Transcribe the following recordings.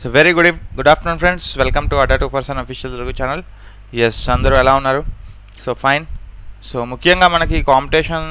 so very good good afternoon friends welcome to Adda two person official Telugu channel yes అందరూ ఎలా ఉన్నారు so fine so ముఖ్యంగా మనకి competition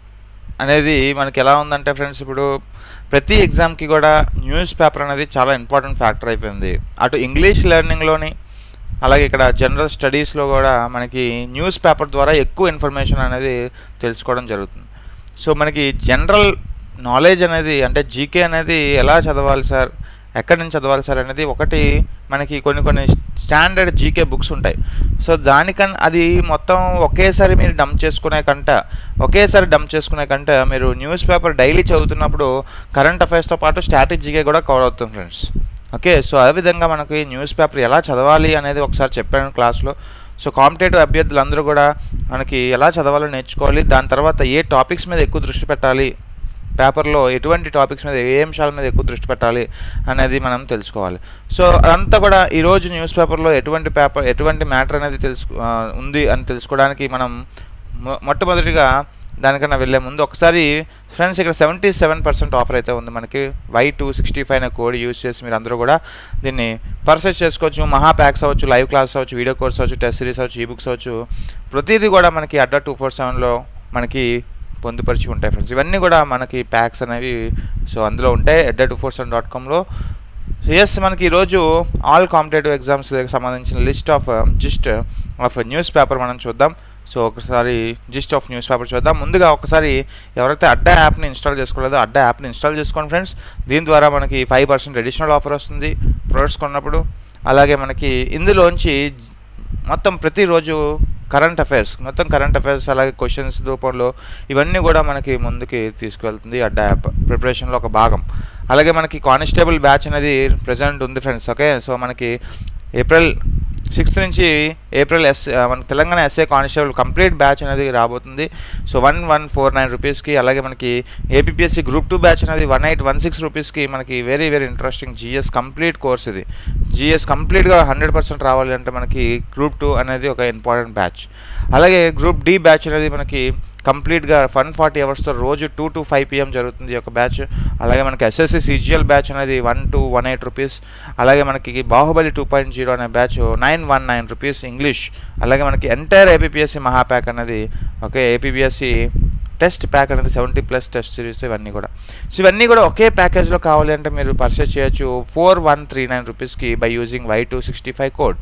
అనేది మనకి ఎలా ఉందంటే ఫ్రెండ్స్ ఇప్పుడు ప్రతి ఎగ్జామ్కి కూడా న్యూస్ పేపర్ అనేది చాలా ఇంపార్టెంట్ ఫ్యాక్టర్ అయిపోయింది అటు ఇంగ్లీష్ లెర్నింగ్లోని అలాగే ఇక్కడ జనరల్ స్టడీస్లో కూడా మనకి న్యూస్ పేపర్ ద్వారా ఎక్కువ ఇన్ఫర్మేషన్ అనేది తెలుసుకోవడం జరుగుతుంది సో మనకి జనరల్ నాలెడ్జ్ అనేది అంటే జీకే అనేది ఎలా చదవాలి సార్ ఎక్కడి నుంచి చదవాలి సార్ అనేది ఒకటి మనకి కొన్ని కొన్ని స్టాండర్డ్ జీకే బుక్స్ ఉంటాయి సో దానికన్ అది మొత్తం ఒకేసారి మీరు డంప్ చేసుకునే కంట ఒకేసారి డంప్ చేసుకునే కంట మీరు న్యూస్ పేపర్ డైలీ చదువుతున్నప్పుడు కరెంట్ అఫైర్స్తో పాటు స్టాటిక్ జీకే కూడా కవర్ అవుతుంది ఫ్రెండ్స్ ఓకే సో అదేవిధంగా మనకి న్యూస్ పేపర్ ఎలా చదవాలి అనేది ఒకసారి చెప్పాను క్లాస్లో సో కాంపిటేటివ్ అభ్యర్థులు అందరూ కూడా మనకి ఎలా చదవాలో నేర్చుకోవాలి దాని తర్వాత ఏ టాపిక్స్ మీద ఎక్కువ దృష్టి పెట్టాలి పేపర్లో ఎటువంటి టాపిక్స్ మీద ఏ అంశాల మీద ఎక్కువ దృష్టి పెట్టాలి అనేది మనం తెలుసుకోవాలి సో అదంతా కూడా ఈరోజు న్యూస్ పేపర్లో ఎటువంటి పేపర్ ఎటువంటి మ్యాటర్ అనేది తెలుసు ఆ, ఉంది అని తెలుసుకోవడానికి మనం మొ- మొట్టమొదటిగా దానికన్నా వెళ్ళే ముందు ఒకసారి ఫ్రెండ్స్ ఇక్కడ సెవెంటీ సెవెన్ పర్సెంట్ ఆఫర్ అయితే ఉంది మనకి వై టూ సిక్స్టీ ఫైవ్ అనే కోడ్ యూస్ చేసి మీరు అందరూ కూడా దీన్ని పర్చేస్ చేసుకోవచ్చు మహా ప్యాక్స్ అవ్వచ్చు లైవ్ క్లాస్ అవ్వచ్చు వీడియో కోర్స్ అవ్వచ్చు టెస్ట్ సిరీస్ అవ్వచ్చు ఈ బుక్స్ అవ్వచ్చు ప్రతిదీ కూడా మనకి అడ్డా టూ ఫోర్ సెవెన్లో మనకి పొందుపరిచి ఉంటాయి ఫ్రెండ్స్ ఇవన్నీ కూడా మనకి ప్యాక్స్ అనేవి సో అందులో ఉంటాయి Adda two four seven dot కామ్లో సో ఎస్ మనకి ఈరోజు ఆల్ కాంపిటేటివ్ ఎగ్జామ్స్ సంబంధించిన list of gist of newspaper మనం చూద్దాం సో ఒకసారి జిస్ట్ ఆఫ్ న్యూస్ పేపర్ చూద్దాం ముందుగా ఒకసారి ఎవరైతే అడ్డా యాప్ని ఇన్స్టాల్ చేసుకోలేదో అడ్డా యాప్ని ఇన్స్టాల్ చేసుకోండి ఫ్రెండ్స్ దీని ద్వారా మనకి ఫైవ్ పర్సెంట్ అడిషనల్ ఆఫర్ వస్తుంది ప్రొడక్ట్స్ కొన్నప్పుడు అలాగే మనకి ఇందులోంచి మొత్తం ప్రతిరోజు కరెంట్ అఫైర్స్ మొత్తం కరెంట్ అఫైర్స్ అలాగే క్వశ్చన్స్ రూపంలో ఇవన్నీ కూడా మనకి ముందుకి తీసుకువెళ్తుంది అడ్డా యాప్ ప్రిపరేషన్లో ఒక భాగం అలాగే మనకి కానిస్టేబుల్ బ్యాచ్ అనేది ప్రజెంట్ ఉంది ఫ్రెండ్స్ ఓకే సో మనకి ఏప్రిల్ సిక్స్త్ నుంచి ఏప్రిల్ ఎస్ మన Telangana SA constable complete batch అనేది రాబోతుంది so one one four nine రూపీస్కి అలాగే మనకి ఏపీఎస్సి గ్రూప్ టూ బ్యాచ్ అనేది వన్ ఎయిట్ వన్ సిక్స్ రూపీస్కి మనకి very very interesting GS complete course ఇది జిఎస్ కంప్లీట్గా హండ్రెడ్ పర్సెంట్ రావాలి అంటే మనకి గ్రూప్ టూ అనేది ఒక ఇంపార్టెంట్ బ్యాచ్ అలాగే గ్రూప్ డి బ్యాచ్ అనేది మనకి కంప్లీట్గా వన్ ఫార్టీ అవర్స్తో రోజు టూ టు ఫైవ్ పిఎం జరుగుతుంది ఈ యొక్క బ్యాచ్ అలాగే మనకి ఎస్ఎస్సి సిజిఎల్ బ్యాచ్ అనేది one two one eight rupees అలాగే మనకి బాహుబలి టూ పాయింట్ జీరో అనే batch nine one nine rupees English అలాగే మనకి ఎంటైర్ ఏపీఎస్సి మహా ప్యాక్ అనేది ఓకే ఏపీఎస్సి టెస్ట్ ప్యాక్ అనేది సెవెంటీ ప్లస్ టెస్ట్ సిరీస్ ఇవన్నీ కూడా సో ఇవన్నీ కూడా ఒకే ప్యాకేజ్లో కావాలి అంటే మీరు పర్చేస్ చేయొచ్చు ఫోర్ వన్ త్రీ నైన్ రూపీస్కి by using Y two sixty five code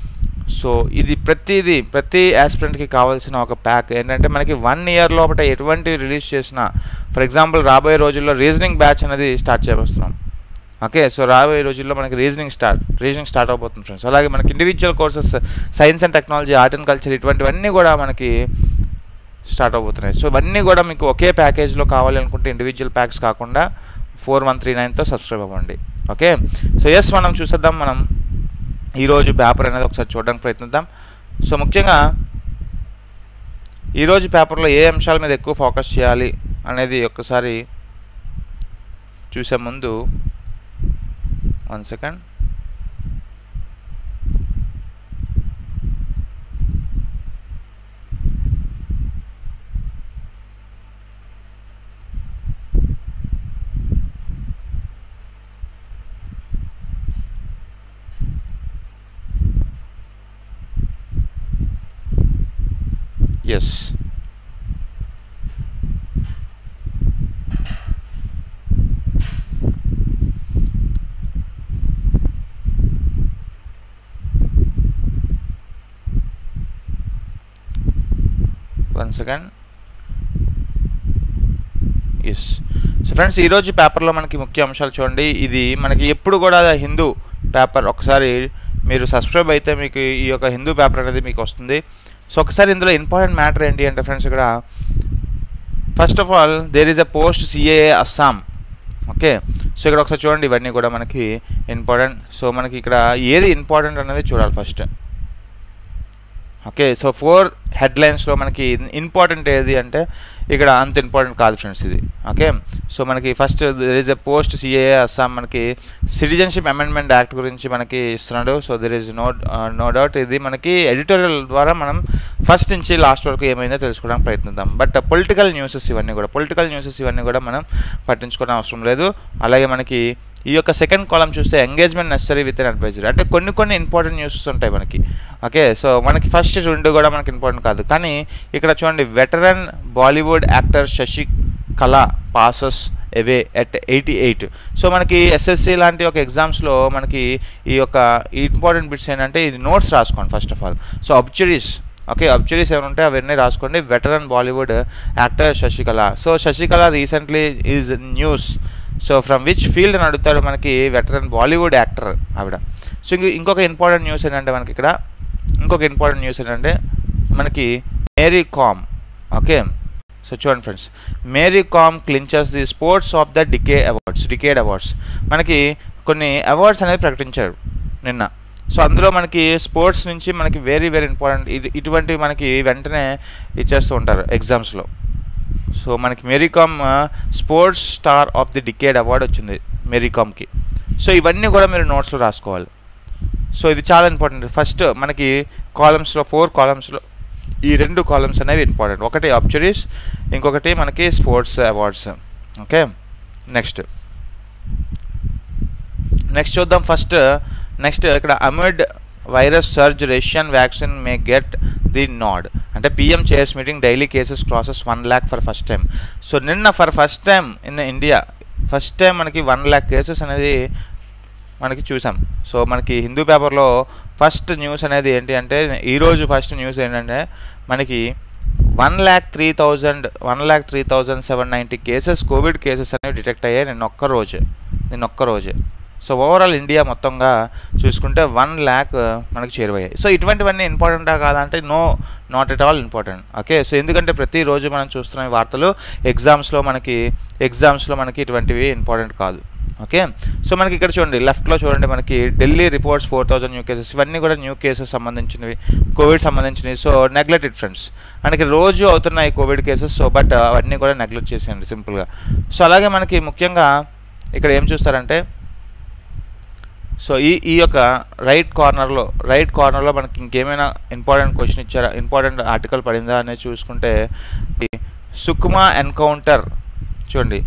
so ఇది ప్రతిదీ ప్రతి ఆస్పిరెంట్కి కావాల్సిన ఒక ప్యాక్ ఏంటంటే మనకి వన్ ఇయర్ లోపల ఎటువంటి రిలీజ్ చేసినా ఫర్ ఎగ్జాంపుల్ రాబోయే రోజుల్లో రీజనింగ్ బ్యాచ్ అనేది స్టార్ట్ చేయబోతున్నాం ఓకే సో రాబోయే రోజుల్లో మనకి రీజనింగ్ స్టార్ట్ రీజనింగ్ స్టార్ట్ అవబోతుంది ఫ్రెండ్స్ అలాగే మనకి individual courses science and technology art and culture ఇటువంటివన్నీ కూడా మనకి స్టార్ట్ అవబోతున్నాయి సో ఇవన్నీ కూడా మీకు ఒకే ప్యాకేజ్లో కావాలి అనుకుంటే ఇండివిజువల్ ప్యాక్స్ కాకుండా ఫోర్ వన్ త్రీ నైన్తో సబ్స్క్రైబ్ అవ్వండి ఓకే సో ఎస్ మనం చూసేద్దాం మనం ఈరోజు పేపర్ అనేది ఒకసారి చూడడానికి ప్రయత్నిద్దాం సో ముఖ్యంగా ఈరోజు పేపర్లో ఏ అంశాల మీద ఎక్కువ ఫోకస్ చేయాలి అనేది ఒక్కసారి చూసే ముందు one second yes one second yes so friends ఈరోజు పేపర్లో మనకి ముఖ్య అంశాలు చూడండి ఇది మనకి ఎప్పుడు కూడా హిందూ పేపర్ ఒకసారి మీరు సబ్స్క్రైబ్ అయితే మీకు ఈ యొక్క హిందూ పేపర్ అనేది మీకు వస్తుంది సో ఒకసారి ఇందులో ఇంపార్టెంట్ మ్యాటర్ ఏంటి అంటే ఫ్రెండ్స్ ఇక్కడ first of all there is a post CAA Assam okay so ఇక్కడ ఒకసారి చూడండి ఇవన్నీ కూడా మనకి ఇంపార్టెంట్ సో మనకి ఇక్కడ ఏది ఇంపార్టెంట్ అనేది చూడాలి ఫస్ట్ ఓకే సో ఫోర్ హెడ్లైన్స్లో మనకి ఇంపార్టెంట్ ఏది అంటే ఇక్కడ అంత ఇంపార్టెంట్ కాదు ఫ్రెండ్స్ ఇది ఓకే సో మనకి first there is a post CAA Assam మనకి సిటిజన్షిప్ అమెండ్మెంట్ యాక్ట్ గురించి మనకి ఇస్తున్నాడు so there is no no doubt ఇది మనకి ఎడిటోరియల్ ద్వారా మనం ఫస్ట్ నుంచి లాస్ట్ వరకు ఏమైందో తెలుసుకోవడానికి ప్రయత్నిద్దాం బట్ పొలిటికల్ న్యూసెస్ ఇవన్నీ కూడా పొలిటికల్ న్యూసెస్ ఇవన్నీ కూడా మనం పట్టించుకోవడం అవసరం లేదు అలాగే మనకి ఈ యొక్క సెకండ్ కాలం చూస్తే engagement necessary with an advisory అంటే కొన్ని కొన్ని ఇంపార్టెంట్ న్యూస్ ఉంటాయి మనకి ఓకే సో మనకి ఫస్ట్ రెండు కూడా మనకి ఇంపార్టెంట్ కాదు కానీ ఇక్కడ చూడండి veteran Bollywood actor Shashikala passes away at eighty eight so మనకి ఎస్ఎస్సి లాంటి ఒక ఎగ్జామ్స్లో మనకి ఈ యొక్క ఇంపార్టెంట్ బిట్స్ ఏంటంటే ఇది నోట్స్ రాసుకోండి first of all so obituaries okay obituaries ఏమైనా ఉంటే అవన్నీ రాసుకోండి veteran Bollywood actor Shashikala so Shashikala recently is news so from which field అని అడుగుతాడు మనకి వెటరన్ బాలీవుడ్ యాక్టర్ ఆవిడ సో ఇంక ఇంకొక ఇంపార్టెంట్ న్యూస్ ఏంటంటే మనకి ఇక్కడ ఇంకొక ఇంపార్టెంట్ న్యూస్ ఏంటంటే మనకి మేరీ కామ్ ఓకే సో చూడండి friends Mary Kom clinches the sports of the decay awards decade awards మనకి కొన్ని అవార్డ్స్ అనేది ప్రకటించారు నిన్న సో అందులో మనకి స్పోర్ట్స్ నుంచి మనకి వెరీ వెరీ ఇంపార్టెంట్ ఇది ఇటువంటి మనకి వెంటనే ఇచ్చేస్తూ ఉంటారు ఎగ్జామ్స్లో సో మనకి Mary Kom sports star of the decade award వచ్చింది మేరీకామ్కి సో ఇవన్నీ కూడా మీరు నోట్స్లో రాసుకోవాలి సో ఇది చాలా ఇంపార్టెంట్ ఫస్ట్ మనకి కాలమ్స్లో ఫోర్ కాలమ్స్లో ఈ రెండు కాలమ్స్ అనేవి ఇంపార్టెంట్ ఒకటి ఆబ్చరీస్ ఇంకొకటి మనకి sports awards okay next next చూద్దాం ఫస్ట్ నెక్స్ట్ ఇక్కడ amid virus surge Russian vaccine may get the nod అంటే PM chairs meeting daily cases crosses one lakh for first time so నిన్న for first time in India first time మనకి one lakh cases అనేది మనకి చూసాం so మనకి హిందూ పేపర్లో first news అనేది ఏంటి అంటే ఈరోజు ఫస్ట్ న్యూస్ ఏంటంటే మనకి one lakh three thousand one lakh three thousand seven ninety cases covid cases అనేవి డిటెక్ట్ అయ్యాయి నిన్న ఒక్క రోజు నిన్న ఒక్క రోజే సో ఓవరాల్ ఇండియా మొత్తంగా చూసుకుంటే వన్ ల్యాక్ మనకి చేరువయ్యాయి సో ఇటువంటివన్నీ ఇంపార్టెంటా కాదంటే no not at all important okay so ఎందుకంటే ప్రతిరోజు మనం చూస్తున్న ఈ వార్తలు ఎగ్జామ్స్లో మనకి ఎగ్జామ్స్లో మనకి ఇటువంటివి ఇంపార్టెంట్ కాదు ఓకే సో మనకి ఇక్కడ చూడండి లెఫ్ట్లో చూడండి మనకి Delhi reports four thousand new cases ఇవన్నీ కూడా న్యూ కేసెస్ సంబంధించినవి కోవిడ్ సంబంధించినవి సో నెగ్లెక్టెడ్ ఫ్రెండ్స్ మనకి రోజు అవుతున్నాయి కోవిడ్ కేసెస్ సో బట్ అవన్నీ కూడా నెగ్లెక్ట్ చేసేయండి సింపుల్గా సో అలాగే మనకి ముఖ్యంగా ఇక్కడ ఏం చూస్తారంటే సో ఈ ఈ యొక్క రైట్ కార్నర్లో రైట్ కార్నర్లో మనకి ఇంకేమైనా ఇంపార్టెంట్ క్వశ్చన్ ఇచ్చారా ఇంపార్టెంట్ ఆర్టికల్ పడిందా అనేది చూసుకుంటే ఈ సుక్మా ఎన్కౌంటర్ చూడండి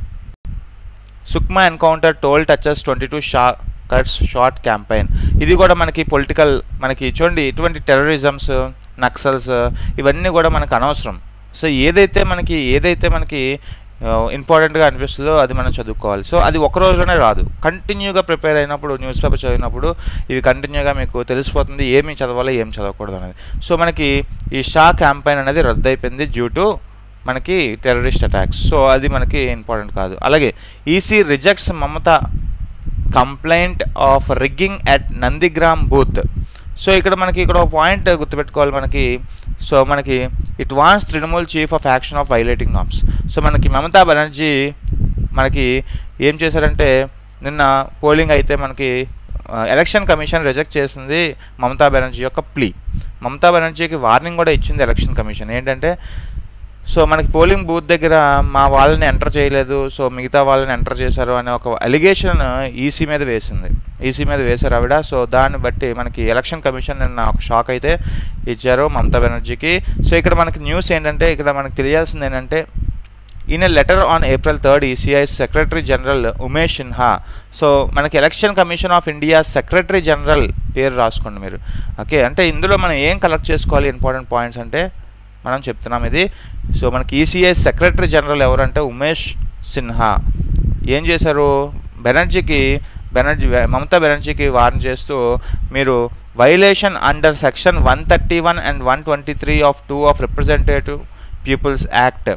Sukma encounter toll touches twenty two Shah cuts short campaign ఇది కూడా మనకి పొలిటికల్ మనకి చూడండి ఇటువంటి టెర్రరిజమ్స్ నక్సల్స్ ఇవన్నీ కూడా మనకు అనవసరం సో ఏదైతే మనకి ఏదైతే మనకి ఇంపార్టెంట్గా అనిపిస్తుందో అది మనం చదువుకోవాలి సో అది ఒక రోజులోనే రాదు కంటిన్యూగా ప్రిపేర్ అయినప్పుడు న్యూస్ పేపర్ చదివినప్పుడు ఇవి కంటిన్యూగా మీకు తెలిసిపోతుంది ఏమి చదవాలి ఏం చదవకూడదు అనేది సో మనకి ఈ షా క్యాంపెయిన్ అనేది రద్దు అయిపోయింది డ్యూ టు మనకి టెర్రరిస్ట్ అటాక్స్ సో అది మనకి ఇంపార్టెంట్ కాదు అలాగే EC rejects Mamata complaint of rigging at Nandigram booth so ఇక్కడ మనకి ఇక్కడ ఒక పాయింట్ గుర్తుపెట్టుకోవాలి మనకి సో మనకి it warns Trinamool chief of action of violating norms so మనకి మమతా బెనర్జీ మనకి ఏం చేశారంటే నిన్న పోలింగ్ అయితే మనకి ఎలక్షన్ కమిషన్ రిజెక్ట్ చేసింది మమతా బెనర్జీ యొక్క ప్లీ మమతా బెనర్జీకి వార్నింగ్ కూడా ఇచ్చింది ఎలక్షన్ కమిషన్ ఏంటంటే సో మనకి పోలింగ్ బూత్ దగ్గర మా వాళ్ళని ఎంటర్ చేయలేదు సో మిగతా వాళ్ళని ఎంటర్ చేశారు అనే ఒక అలిగేషన్ ఈసీ మీద వేసింది ఈసీ మీద వేశారు ఆవిడ సో దాన్ని బట్టి మనకి ఎలక్షన్ కమిషన్ నిన్న ఒక షాక్ అయితే ఇచ్చారు మమతా బెనర్జీకి సో ఇక్కడ మనకి న్యూస్ ఏంటంటే ఇక్కడ మనకి తెలియాల్సింది ఏంటంటే in a letter on April third ECI secretary general Umesh Sinha so మనకి election commission of India secretary general పేరు రాసుకోండి మీరు ఓకే అంటే ఇందులో మనం ఏం కలెక్ట్ చేసుకోవాలి ఇంపార్టెంట్ పాయింట్స్ అంటే మనం చెప్తున్నాం ఇది సో మనకి ఈసీఐ సెక్రటరీ జనరల్ ఎవరంటే ఉమేష్ సిన్హా ఏం చేశారు బెనర్జీకి బెనర్జీ మమతా బెనర్జీకి వార్న్ చేస్తూ మీరు violation under section one thirty one and one twenty three of two of representative people's act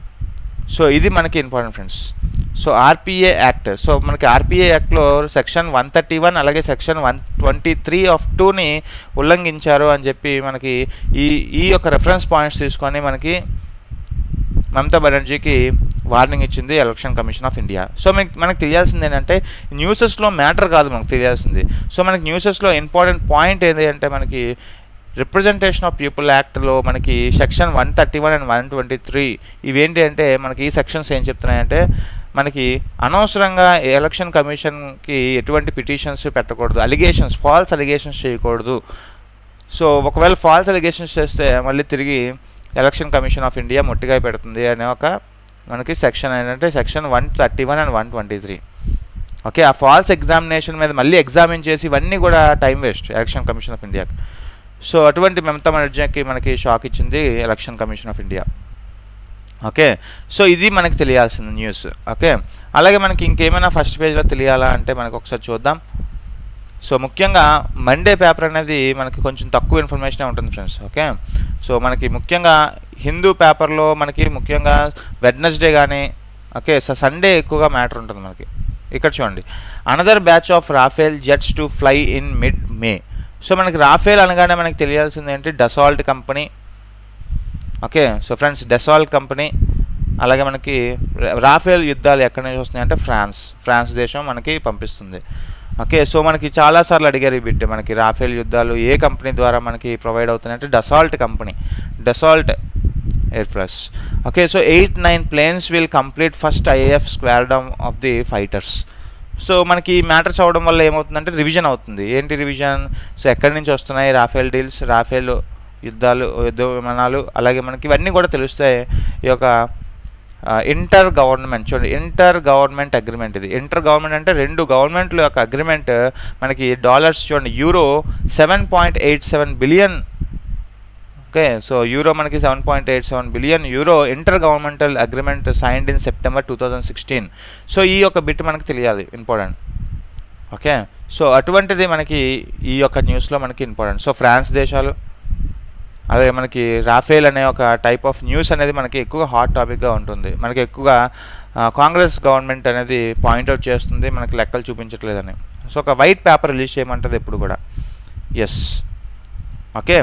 so ఇది మనకి important friends so RPA act so మనకి ఆర్పిఏ యాక్ట్లో సెక్షన్ వన్ థర్టీ వన్ అలాగే section one twenty three of టూని ఉల్లంఘించారు అని చెప్పి మనకి ఈ ఈ యొక్క రెఫరెన్స్ పాయింట్స్ తీసుకొని మనకి మమతా బెనర్జీకి వార్నింగ్ ఇచ్చింది election commission of India so మనకి మనకు తెలియాల్సింది ఏంటంటే న్యూసెస్లో మ్యాటర్ కాదు మనకు తెలియాల్సింది సో మనకి న్యూసెస్లో ఇంపార్టెంట్ పాయింట్ ఏంటి అంటే మనకి రిప్రజెంటేషన్ ఆఫ్ పీపుల్ యాక్ట్లో మనకి section one thirty one and one twenty three ఇవేంటి అంటే మనకి ఈ సెక్షన్స్ ఏం చెప్తున్నాయంటే మనకి అనవసరంగా ఎలక్షన్ కమిషన్కి ఎటువంటి పిటిషన్స్ పెట్టకూడదు అలిగేషన్స్ ఫాల్స్ అలిగేషన్స్ చేయకూడదు సో ఒకవేళ ఫాల్స్ అలిగేషన్స్ చేస్తే మళ్ళీ తిరిగి ఎలక్షన్ కమిషన్ ఆఫ్ ఇండియా మొట్టిగా పెడుతుంది అనే ఒక మనకి సెక్షన్ ఏంటంటే section one thirty one and one twenty three okay ఆ ఫాల్స్ ఎగ్జామినేషన్ మీద మళ్ళీ ఎగ్జామిన్ చేసి ఇవన్నీ కూడా time waste election commission of ఇండియాకి సో అటువంటి మమతా బెనర్జీకి మనకి షాక్ ఇచ్చింది election commission of India okay so ఇది మనకి తెలియాల్సిన న్యూస్ ఓకే అలాగే మనకి ఇంకేమైనా ఫస్ట్ పేజ్లో తెలియాలా అంటే మనకు ఒకసారి చూద్దాం సో ముఖ్యంగా మండే పేపర్ అనేది మనకి కొంచెం తక్కువ ఇన్ఫర్మేషన్ ఉంటుంది ఫ్రెండ్స్ ఓకే సో మనకి ముఖ్యంగా హిందూ పేపర్లో మనకి ముఖ్యంగా వెడ్నెస్డే కానీ ఓకే సో సండే ఎక్కువగా మ్యాటర్ ఉంటుంది మనకి ఇక్కడ చూడండి another batch of Rafale jets to fly in mid May so మనకి రాఫేల్ అనగానే మనకి తెలియాల్సింది ఏంటి Dassault company okay so friends Dassault company అలాగే మనకి రాఫేల్ యుద్ధాలు ఎక్కడి నుంచి వస్తున్నాయి అంటే ఫ్రాన్స్ ఫ్రాన్స్ దేశం మనకి పంపిస్తుంది ఓకే సో మనకి చాలాసార్లు అడిగారు ఈ బిట్ మనకి రాఫేల్ యుద్ధాలు ఏ కంపెనీ ద్వారా మనకి ప్రొవైడ్ అవుతున్నాయంటే Dassault company Dassault air plus okay so eight nine planes will complete first IAF squadron of the fighters so మనకి మ్యాటర్స్ అవడం వల్ల ఏమవుతుందంటే రివిజన్ అవుతుంది ఏంటి రివిజన్ సో ఎక్కడి నుంచి వస్తున్నాయి రాఫేల్ డీల్స్ రాఫేల్ యుద్ధాలు యుద్ధ విమానాలు అలాగే మనకి ఇవన్నీ కూడా తెలుస్తాయి ఈ యొక్క ఇంటర్ గవర్నమెంట్ చూడండి ఇంటర్ గవర్నమెంట్ అగ్రిమెంట్ ఇది ఇంటర్ గవర్నమెంట్ అంటే రెండు గవర్నమెంట్ల యొక్క అగ్రిమెంట్ మనకి డాలర్స్ చూడండి euro seven point eight seven billion okay so euro మనకి seven point eight seven billion euro inter governmental agreement signed in September two thousand sixteen so ఈ యొక్క బిట్ మనకి తెలియాలి ఇంపార్టెంట్ ఓకే సో అటువంటిది మనకి ఈ యొక్క న్యూస్లో మనకి ఇంపార్టెంట్ సో ఫ్రాన్స్ దేశాలు అలాగే మనకి రాఫేల్ అనే ఒక టైప్ ఆఫ్ న్యూస్ అనేది మనకి ఎక్కువగా హాట్ టాపిక్గా ఉంటుంది మనకి ఎక్కువగా కాంగ్రెస్ గవర్నమెంట్ అనేది పాయింట్అవుట్ చేస్తుంది మనకి లెక్కలు చూపించట్లేదని సో ఒక వైట్ పేపర్ రిలీజ్ చేయమంటుంది ఎప్పుడు కూడా yes okay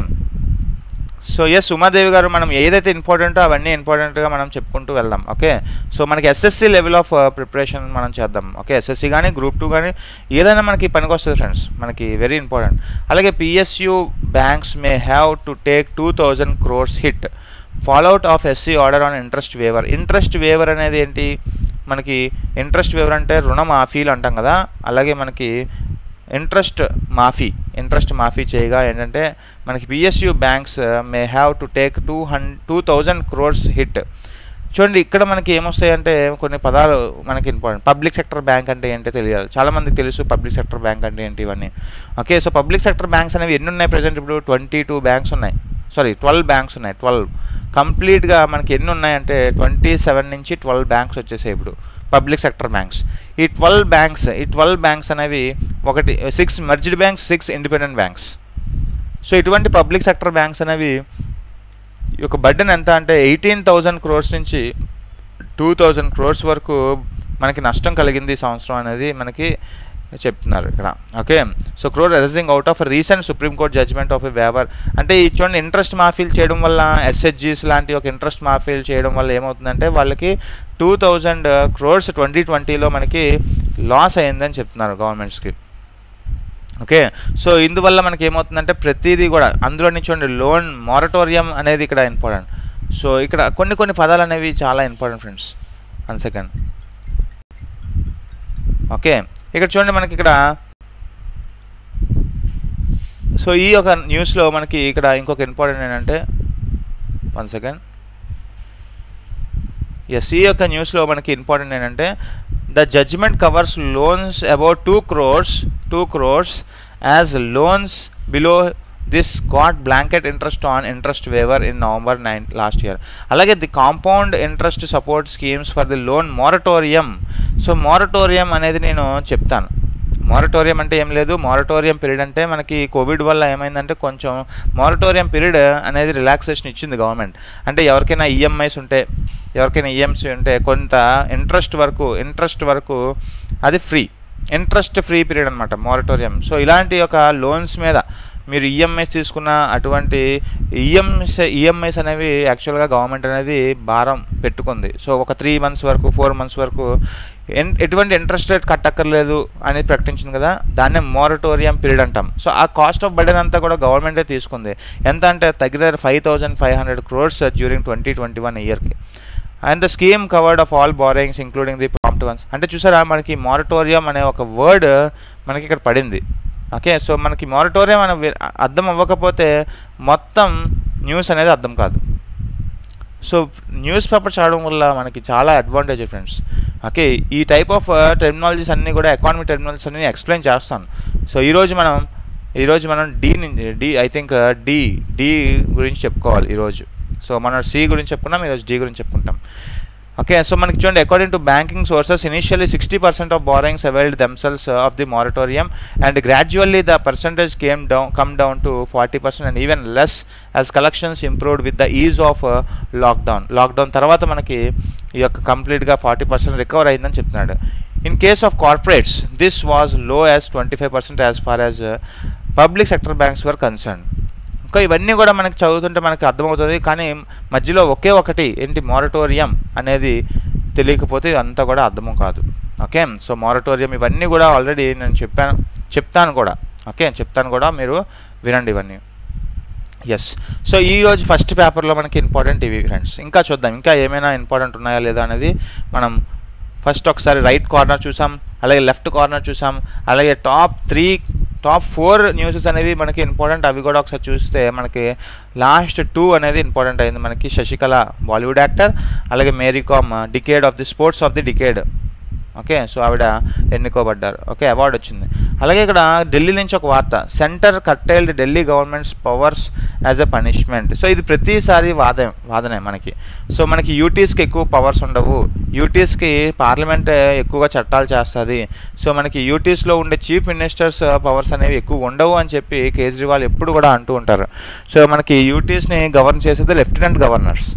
so yes Umadevi garu మనం ఏదైతే ఇంపార్టెంటో అవన్నీ ఇంపార్టెంట్గా మనం చెప్పుకుంటూ వెళ్దాం ఓకే సో మనకి ఎస్ఎస్సి లెవెల్ ఆఫ్ ప్రిపరేషన్ మనం చేద్దాం ఓకే ఎస్ఎస్సి కానీ గ్రూప్ టూ కానీ ఏదైనా మనకి పనికి వస్తుంది ఫ్రెండ్స్ మనకి వెరీ ఇంపార్టెంట్ అలాగే PSU banks may have to take two thousand crores hit fallout of SC order on interest waiver interest waiver అనేది ఏంటి మనకి ఇంట్రెస్ట్ వేవర్ అంటే రుణమాఫీలు అంటాం కదా అలాగే మనకి ఇంట్రెస్ట్ మాఫీ ఇంట్రెస్ట్ మాఫీ చేయగా ఏంటంటే మనకి PSU banks may have to take two hundred two thousand crores hit చూడండి ఇక్కడ మనకి ఏమొస్తాయంటే కొన్ని పదాలు మనకి ఇంపార్టెంట్ పబ్లిక్ సెక్టర్ బ్యాంక్ అంటే ఏంటో తెలియాలి చాలామందికి తెలుసు పబ్లిక్ సెక్టర్ బ్యాంక్ అంటే ఏంటి ఇవన్నీ okay so public sector banks అనేవి ఎన్ని ఉన్నాయి ప్రజెంట్ ఇప్పుడు ట్వంటీ టూ బ్యాంక్స్ ఉన్నాయి సారీ ట్వెల్వ్ బ్యాంక్స్ ఉన్నాయి ట్వెల్వ్ కంప్లీట్గా మనకి ఎన్ని ఉన్నాయంటే ట్వంటీ సెవెన్ నుంచి ట్వెల్వ్ బ్యాంక్స్ వచ్చేసాయి ఇప్పుడు పబ్లిక్ సెక్టర్ బ్యాంక్స్ ఈ ట్వెల్వ్ బ్యాంక్స్ ఈ ట్వెల్వ్ బ్యాంక్స్ అనేవి ఒకటి six merged banks six independent banks so ఇటువంటి పబ్లిక్ సెక్టర్ బ్యాంక్స్ అనేవి ఈ యొక్క బడ్డన్ ఎంత అంటే ఎయిటీన్ థౌజండ్ క్రోర్స్ నుంచి టూ థౌజండ్ క్రోర్స్ వరకు మనకి నష్టం కలిగింది ఈ సంవత్సరం అనేది మనకి చెప్తున్నారు ఇక్కడ okay so crore arising out of recent supreme court judgment of a waiver అంటే ఈ చూడండి ఇంట్రెస్ట్ మాఫీలు చేయడం వల్ల ఎస్హెచ్జీస్ లాంటి ఒక ఇంట్రెస్ట్ మాఫీలు చేయడం వల్ల ఏమవుతుందంటే వాళ్ళకి టూ థౌజండ్ క్రోర్స్ ట్వంటీ ట్వంటీలో మనకి లాస్ అయిందని చెప్తున్నారు గవర్నమెంట్స్కి ఓకే సో ఇందువల్ల మనకి ఏమవుతుందంటే ప్రతిదీ కూడా అందులో నుంచి చూడండి లోన్ మారటోరియం అనేది ఇక్కడ ఇంపార్టెంట్ సో ఇక్కడ కొన్ని కొన్ని పదాలు అనేవి చాలా important friends one second okay ఇక్కడ చూడండి మనకి ఇక్కడ సో ఈ యొక్క న్యూస్లో మనకి ఇక్కడ ఇంకొక ఇంపార్టెంట్ ఏంటంటే వన్ సెకండ్ ఎస్ ఈ యొక్క న్యూస్లో మనకి ఇంపార్టెంట్ ఏంటంటే the judgment covers loans about two crores two crores as loans below this got blanket interest on interest waiver in November nine last year అలాగే the compound interest support schemes for the loan moratorium so moratorium అనేది నేను చెప్తాను moratorium అంటే ఏం లేదు moratorium period అంటే మనకి Covid వల్ల ఏమైందంటే కొంచెం మారటోరియం పీరియడ్ అనేది రిలాక్సేషన్ ఇచ్చింది గవర్నమెంట్ అంటే ఎవరికైనా ఈఎంఐస్ ఉంటే ఎవరికైనా ఈఎంసీ ఉంటే కొంత ఇంట్రెస్ట్ వరకు ఇంట్రెస్ట్ వరకు అది ఫ్రీ ఇంట్రెస్ట్ ఫ్రీ పీరియడ్ అనమాట మారటోరియం సో ఇలాంటి ఒక లోన్స్ మీద మీరు ఈఎంఐస్ తీసుకున్న అటువంటి ఈఎంఐస్ ఈఎంఐస్ అనేవి యాక్చువల్గా గవర్నమెంట్ అనేది భారం పెట్టుకుంది సో ఒక త్రీ మంత్స్ వరకు ఫోర్ మంత్స్ వరకు ఎన్ ఎటువంటి ఇంట్రెస్ట్ రేట్ కట్టక్కర్లేదు అని ప్రకటించింది కదా దాన్నే మోరటోరియం పీరియడ్ అంటాం సో ఆ కాస్ట్ ఆఫ్ బర్డెన్ అంతా కూడా గవర్నమెంటే తీసుకుంది ఎంత అంటే తగ్గిన five thousand five hundred crores during twenty twenty one ఇయర్కి and the scheme covered of all borrowings including the prompt ones అంటే చూసారా మనకి మారటోరియం అనే ఒక వర్డ్ మనకి ఇక్కడ పడింది ఓకే సో మనకి మారటోరియం అనే అర్థం అవ్వకపోతే మొత్తం న్యూస్ అనేది అర్థం కాదు సో న్యూస్ పేపర్ చదవడం వల్ల మనకి చాలా అడ్వాంటేజ్ ఫ్రెండ్స్ ఓకే ఈ టైప్ ఆఫ్ టెక్నాలజీస్ అన్నీ కూడా ఎకానమీ టెక్నాలజీస్ అన్ని ఎక్స్ప్లెయిన్ చేస్తాను సో ఈరోజు మనం ఈరోజు మనం డి నుంచి D I think D D గురించి చెప్పుకోవాలి ఈరోజు సో మనం సి గురించి చెప్పుకున్నాం ఈరోజు డి గురించి చెప్పుకుంటాం ఓకే సో మనకి చూడండి according to banking sources initially sixty percent of borrowings availed themselves of the moratorium and gradually the percentage came down come down to forty percent and even less as collections improved with the ease of lockdown lockdown తర్వాత మనకి ఈ యొక్క కంప్లీట్గా forty percent recover అయిందని చెప్తున్నాడు in case of corporates this was low as twenty five percent as far as public sector banks were concern ఇంకా ఇవన్నీ కూడా మనకి చదువుతుంటే మనకి అర్థమవుతుంది కానీ మధ్యలో ఒకే ఒకటి ఏంటి మారటోరియం అనేది తెలియకపోతే అంతా కూడా అర్థం కాదు ఓకే సో మారటోరియం ఇవన్నీ కూడా ఆల్రెడీ నేను చెప్పాను చెప్తాను కూడా ఓకే చెప్తాను కూడా మీరు వినండి ఇవన్నీ ఎస్ సో ఈరోజు ఫస్ట్ పేపర్లో మనకి ఇంపార్టెంట్ ఇవి ఫ్రెండ్స్ ఇంకా చూద్దాం ఇంకా ఏమైనా ఇంపార్టెంట్ ఉన్నాయా లేదా అనేది మనం ఫస్ట్ ఒకసారి రైట్ కార్నర్ చూసాం అలాగే లెఫ్ట్ కార్నర్ చూసాం అలాగే top three top four newses అనేవి మనకి ఇంపార్టెంట్ అవి కూడా ఒకసారి చూస్తే మనకి లాస్ట్ టూ అనేది ఇంపార్టెంట్ అయింది మనకి శశికళ బాలీవుడ్ యాక్టర్ అలాగే Mary Kom decade of the sports of the decade okay so ఆవిడ ఎన్నుకోబడ్డారు ఓకే అవార్డు వచ్చింది అలాగే ఇక్కడ ఢిల్లీ నుంచి ఒక వార్త centre curtailed Delhi government's powers as a punishment so ఇది ప్రతిసారి వాద వాదనే మనకి సో మనకి యూటీస్కి ఎక్కువ పవర్స్ ఉండవు యూటీస్కి పార్లమెంట్ ఎక్కువగా చట్టాలు చేస్తుంది సో మనకి యూటీస్లో ఉండే చీఫ్ మినిస్టర్స్ పవర్స్ అనేవి ఎక్కువ ఉండవు అని చెప్పి కేజ్రీవాల్ ఎప్పుడు కూడా అంటూ ఉంటారు సో మనకి యూటీస్ని గవర్న్ చేసేది లెఫ్టినెంట్ గవర్నర్స్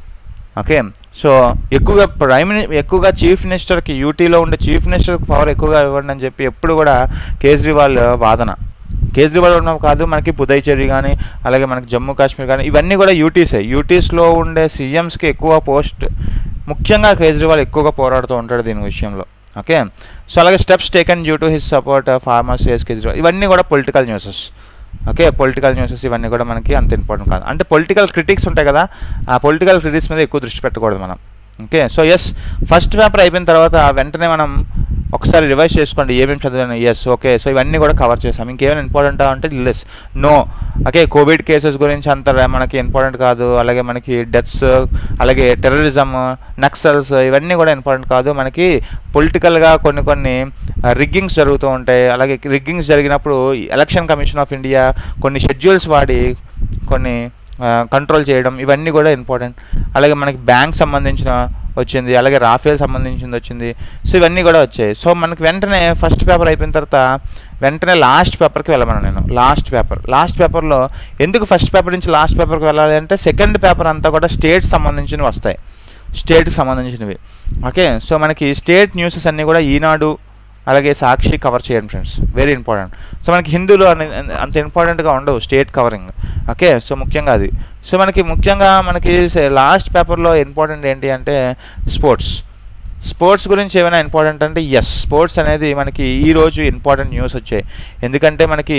ఓకే సో ఎక్కువగా ప్రైమ్ మిని ఎక్కువగా చీఫ్ మినిస్టర్కి యూటీలో ఉండే చీఫ్ మినిస్టర్కి పవర్ ఎక్కువగా ఇవ్వండి అని చెప్పి ఎప్పుడు కూడా కేజ్రీవాల్ వాదన కేజ్రీవాల్ ఉండడం కాదు మనకి పుదైచేరి కానీ అలాగే మనకి జమ్మూ కాశ్మీర్ కానీ ఇవన్నీ కూడా యూటీసే యూటీస్లో ఉండే సీఎంస్కి ఎక్కువ పోస్ట్ ముఖ్యంగా కేజ్రీవాల్ ఎక్కువగా పోరాడుతూ ఉంటాడు దీని విషయంలో ఓకే సో అలాగే steps taken due to his support farmers yes Kejriwal ఇవన్నీ కూడా political newses okay political newses ఇవన్నీ కూడా మనకి అంత ఇంపార్టెంట్ కాదు అంటే పొలిటికల్ క్రిటిక్స్ ఉంటాయి కదా ఆ పొలిటికల్ క్రిటిక్స్ మీద ఎక్కువ దృష్టి పెట్టకూడదు మనం okay so yes first paper అయిపోయిన తర్వాత వెంటనే మనం ఒకసారి రివైజ్ చేసుకోండి ఏమేమి చదివాను ఎస్ ఓకే సో ఇవన్నీ కూడా కవర్ చేసాం ఇంకేమైనా ఇంపార్టెంట్ అంటే less no okay Covid cases గురించి అంత మనకి ఇంపార్టెంట్ కాదు అలాగే మనకి డెత్స్ అలాగే టెర్రరిజం నక్సల్స్ ఇవన్నీ కూడా ఇంపార్టెంట్ కాదు మనకి పొలిటికల్గా కొన్ని కొన్ని రిగ్గింగ్స్ జరుగుతూ ఉంటాయి అలాగే రిగ్గింగ్స్ జరిగినప్పుడు ఎలక్షన్ కమిషన్ ఆఫ్ ఇండియా కొన్ని షెడ్యూల్స్ వాడి కొన్ని కంట్రోల్ చేయడం ఇవన్నీ కూడా ఇంపార్టెంట్ అలాగే మనకి బ్యాంక్ సంబంధించిన వచ్చింది అలాగే రాఫేల్ సంబంధించింది వచ్చింది సో ఇవన్నీ కూడా వచ్చాయి సో మనకి వెంటనే ఫస్ట్ పేపర్ అయిపోయిన తర్వాత వెంటనే లాస్ట్ పేపర్కి వెళ్ళమను నేను లాస్ట్ పేపర్ లాస్ట్ పేపర్లో ఎందుకు ఫస్ట్ పేపర్ నుంచి లాస్ట్ పేపర్కి వెళ్ళాలి అంటే సెకండ్ పేపర్ అంతా కూడా స్టేట్ సంబంధించినవి వస్తాయి స్టేట్కి సంబంధించినవి ఓకే సో మనకి స్టేట్ న్యూసెస్ అన్నీ కూడా ఈనాడు అలాగే సాక్షి కవర్ చేయండి ఫ్రెండ్స్ వెరీ ఇంపార్టెంట్ సో మనకి హిందూలో అంత ఇంపార్టెంట్గా ఉండవు స్టేట్ కవరింగ్ ఓకే సో ముఖ్యంగా అది సో మనకి ముఖ్యంగా మనకి లాస్ట్ పేపర్లో ఇంపార్టెంట్ ఏంటి అంటే స్పోర్ట్స్ స్పోర్ట్స్ గురించి ఏమైనా ఇంపార్టెంట్ అంటే ఎస్ స్పోర్ట్స్ అనేది మనకి ఈరోజు ఇంపార్టెంట్ న్యూస్ వచ్చాయి ఎందుకంటే మనకి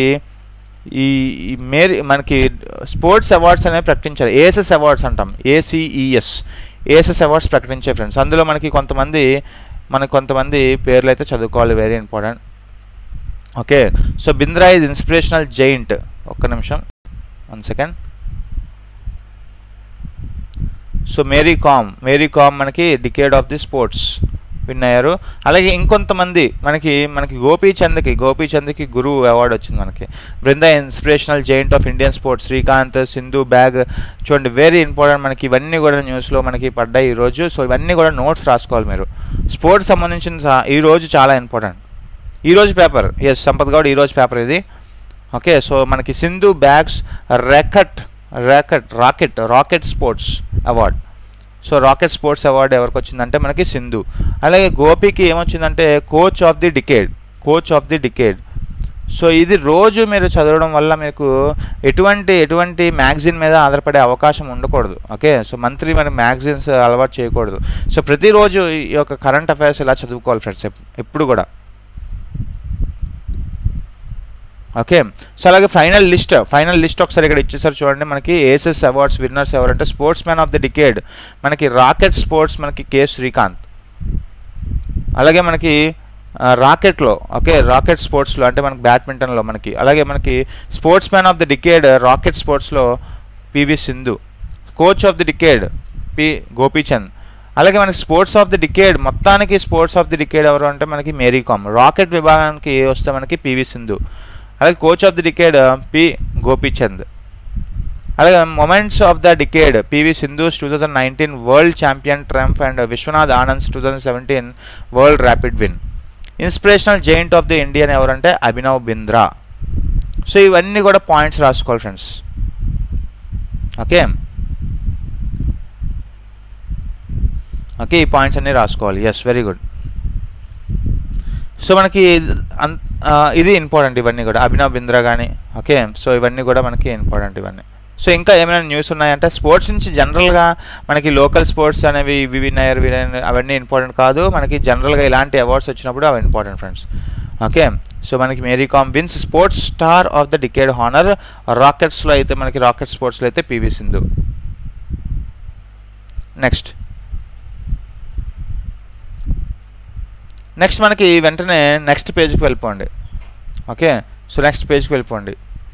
ఈ మేరీ మనకి స్పోర్ట్స్ అవార్డ్స్ అనేవి ప్రకటించారు ఏఎస్ఎస్ అవార్డ్స్ అంటాం ఏసీఈఎస్ ఏఎస్ఎస్ అవార్డ్స్ ప్రకటించాయి ఫ్రెండ్స్ అందులో మనకి కొంతమంది మనకు కొంతమంది పేర్లు అయితే చదువుకోవాలి very important okay so Bindra is inspirational giant ఒక్క నిమిషం one second so Mary Kom Mary Kom మనకి decade of the sports win అయ్యారు అలాగే ఇంకొంతమంది మనకి మనకి గోపీచంద్కి గోపీచంద్కి గురువు అవార్డు వచ్చింది మనకి Brinda inspirational giant of Indian sports Srikanth Sindhu bag చూడండి వెరీ ఇంపార్టెంట్ మనకి ఇవన్నీ కూడా న్యూస్లో మనకి పడ్డాయి ఈరోజు సో ఇవన్నీ కూడా నోట్స్ రాసుకోవాలి మీరు స్పోర్ట్స్ సంబంధించిన ఈరోజు చాలా ఇంపార్టెంట్ ఈరోజు పేపర్ ఎస్ సంపత్ గౌడ్ ఈరోజు పేపర్ ఇది ఓకే సో మనకి Sindhu bags racket racket racket racket sports award so racket sports award ఎవరికి వచ్చిందంటే మనకి సింధు అలాగే గోపికి ఏమొచ్చిందంటే coach of the decade coach of the decade so ఇది రోజు మీరు చదవడం వల్ల మీకు ఎటువంటి ఎటువంటి మ్యాగజిన్ మీద ఆధారపడే అవకాశం ఉండకూడదు ఓకే సో మంత్లీ మన మ్యాగజిన్స్ అలవాటు చేయకూడదు సో ప్రతిరోజు ఈ యొక్క కరెంట్ అఫైర్స్ ఇలా చదువుకోవాలి ఫ్రెండ్స్ ఎప్పుడు కూడా ఓకే సో అలాగే ఫైనల్ లిస్ట్ ఫైనల్ లిస్ట్ ఒకసారి ఇక్కడ ఇచ్చేసారు చూడండి మనకి ఏఎస్ఎస్ అవార్డ్స్ విన్నర్స్ ఎవరంటే sports man of the decade మనకి రాకెట్ స్పోర్ట్స్ మనకి కే శ్రీకాంత్ అలాగే మనకి రాకెట్లో ఓకే రాకెట్ స్పోర్ట్స్లో అంటే మనకి బ్యాడ్మింటన్లో మనకి అలాగే మనకి sports man of the decade racket స్పోర్ట్స్లో PV Sindhu coach of the decade P Gopichand అలాగే మనకి స్పోర్ట్స్ ఆఫ్ ది డికేడ్ మొత్తానికి స్పోర్ట్స్ ఆఫ్ ది డికేడ్ ఎవరు అంటే మనకి మేరీ కామ్ రాకెట్ విభాగానికి వస్తే మనకి పివి సింధు అలాగే coach of the decade P Gopichand అలాగే moments of the decade PV Sindhu's two thousand nineteen world champion triumph and Viswanath Anand's two thousand seventeen world rapid win inspirational giant of the Indian ఎవరంటే Abhinav Bindra so ఇవన్నీ కూడా points రాసుకోవాలి friends okay okay ఈ points అన్నీ రాసుకోవాలి yes very good so మనకి అన్- ఆ, ఇది ఇంపార్టెంట్ ఇవన్నీ కూడా అభినవ్ బింద్రా కానీ ఓకే సో ఇవన్నీ కూడా మనకి ఇంపార్టెంట్ ఇవన్నీ సో ఇంకా ఏమైనా న్యూస్ ఉన్నాయంటే స్పోర్ట్స్ నుంచి జనరల్గా మనకి లోకల్ స్పోర్ట్స్ అనేవి ఇవి విన్ అయ్యారు ఇవి win అయ్యారు, అవన్నీ ఇంపార్టెంట్ కాదు మనకి జనరల్గా ఇలాంటి అవార్డ్స్ వచ్చినప్పుడు అవి ఇంపార్టెంట్ ఫ్రెండ్స్ ఓకే సో మనకి Mary Kom wins sports star of the decade honour రాకెట్స్లో అయితే మనకి రాకెట్ స్పోర్ట్స్లో అయితే పివి సింధు నెక్స్ట్ నెక్స్ట్ మనకి వెంటనే నెక్స్ట్ పేజ్కి వెళ్ళిపోండి ఓకే సో నెక్స్ట్ పేజ్కి వెళ్ళిపోండి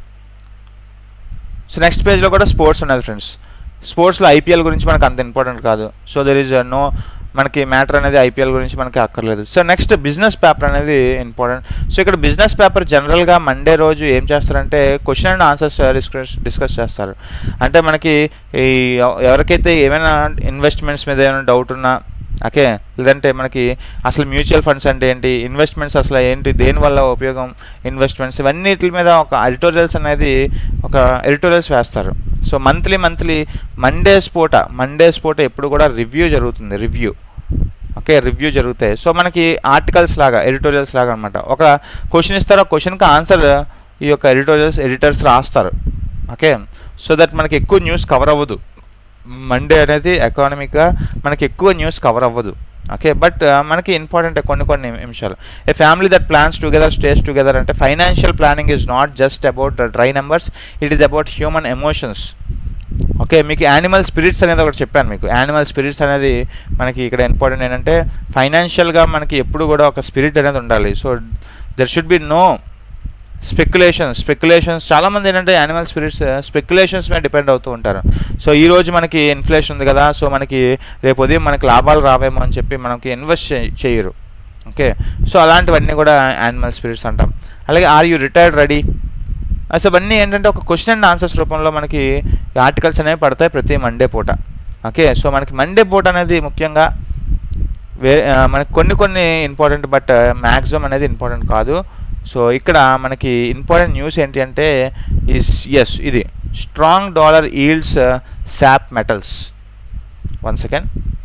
సో నెక్స్ట్ పేజ్లో కూడా స్పోర్ట్స్ ఉన్నది ఫ్రెండ్స్ స్పోర్ట్స్లో ఐపీఎల్ గురించి మనకు అంత ఇంపార్టెంట్ కాదు సో దెర్ ఈజ్ నో మనకి మ్యాటర్ అనేది ఐపీఎల్ గురించి మనకి అక్కర్లేదు సో నెక్స్ట్ బిజినెస్ పేపర్ అనేది ఇంపార్టెంట్ సో ఇక్కడ బిజినెస్ పేపర్ జనరల్గా మండే రోజు ఏం చేస్తారంటే question and answers discuss discuss చేస్తారు అంటే మనకి ఈ ఎవరికైతే ఏమైనా ఇన్వెస్ట్మెంట్స్ మీద ఏమైనా డౌట్ ఉన్నా ఓకే లేదంటే మనకి అసలు మ్యూచువల్ ఫండ్స్ అంటే ఏంటి ఇన్వెస్ట్మెంట్స్ అసలు ఏంటి దేనివల్ల ఉపయోగం ఇన్వెస్ట్మెంట్స్ ఇవన్నిటి మీద ఒక ఎడిటోరియల్స్ అనేది ఒక ఎడిటోరియల్స్ వేస్తారు సో మంత్లీ మంత్లీ మండేస్ పూట మండేస్ పూట ఎప్పుడు కూడా రివ్యూ జరుగుతుంది రివ్యూ ఓకే రివ్యూ జరుగుతాయి సో మనకి ఆర్టికల్స్ లాగా ఎడిటోరియల్స్ లాగా అనమాట ఒక క్వశ్చన్ ఇస్తారు ఆ క్వశ్చన్కి ఆన్సర్ ఈ యొక్క ఎడిటోరియల్స్ ఎడిటర్స్ రాస్తారు ఓకే సో దట్ మనకి ఎక్కువ న్యూస్ కవర్ అవ్వదు మండే అనేది ఎకానమిక్గా మనకి ఎక్కువ న్యూస్ కవర్ అవ్వదు ఓకే బట్ మనకి ఇంపార్టెంట్ కొన్ని కొన్ని నిమిషాలు a family that plans together stays together అంటే financial planning is not just about dry numbers it is about human emotions okay మీకు యానిమల్ స్పిరిట్స్ అనేది ఒకటి చెప్పాను మీకు యానిమల్ స్పిరిట్స్ అనేది మనకి ఇక్కడ ఇంపార్టెంట్ ఏంటంటే ఫైనాన్షియల్గా మనకి ఎప్పుడు కూడా ఒక స్పిరిట్ అనేది ఉండాలి so there should be no speculations speculations చాలామంది ఏంటంటే యానిమల్ స్పిరిట్స్ స్పెక్యులేషన్స్ మీద డిపెండ్ అవుతూ ఉంటారు సో ఈ రోజు మనకి ఇన్ఫ్లేషన్ ఉంది కదా సో మనకి రేపు ఉదయం మనకి లాభాలు రావేమో అని చెప్పి మనకి ఇన్వెస్ట్ చేయరు ఓకే సో అలాంటివన్నీ కూడా యానిమల్ స్పిరిట్స్ అంటాం అలాగే are you retired ready so ఇవన్నీ ఏంటంటే ఒక క్వశ్చన్ అండ్ ఆన్సర్స్ రూపంలో మనకి ఆర్టికల్స్ అనేవి పడతాయి ప్రతి మండే పూట ఓకే సో మనకి మండే పూట అనేది ముఖ్యంగా వే ఆ, మనకి కొన్ని కొన్ని ఇంపార్టెంట్ బట్ మ్యాక్సిమం అనేది ఇంపార్టెంట్ కాదు సో ఇక్కడ మనకి ఇంపార్టెంట్ న్యూస్ ఏంటి అంటే ఇస్ ఎస్ ఇది strong dollar yields sap metals one second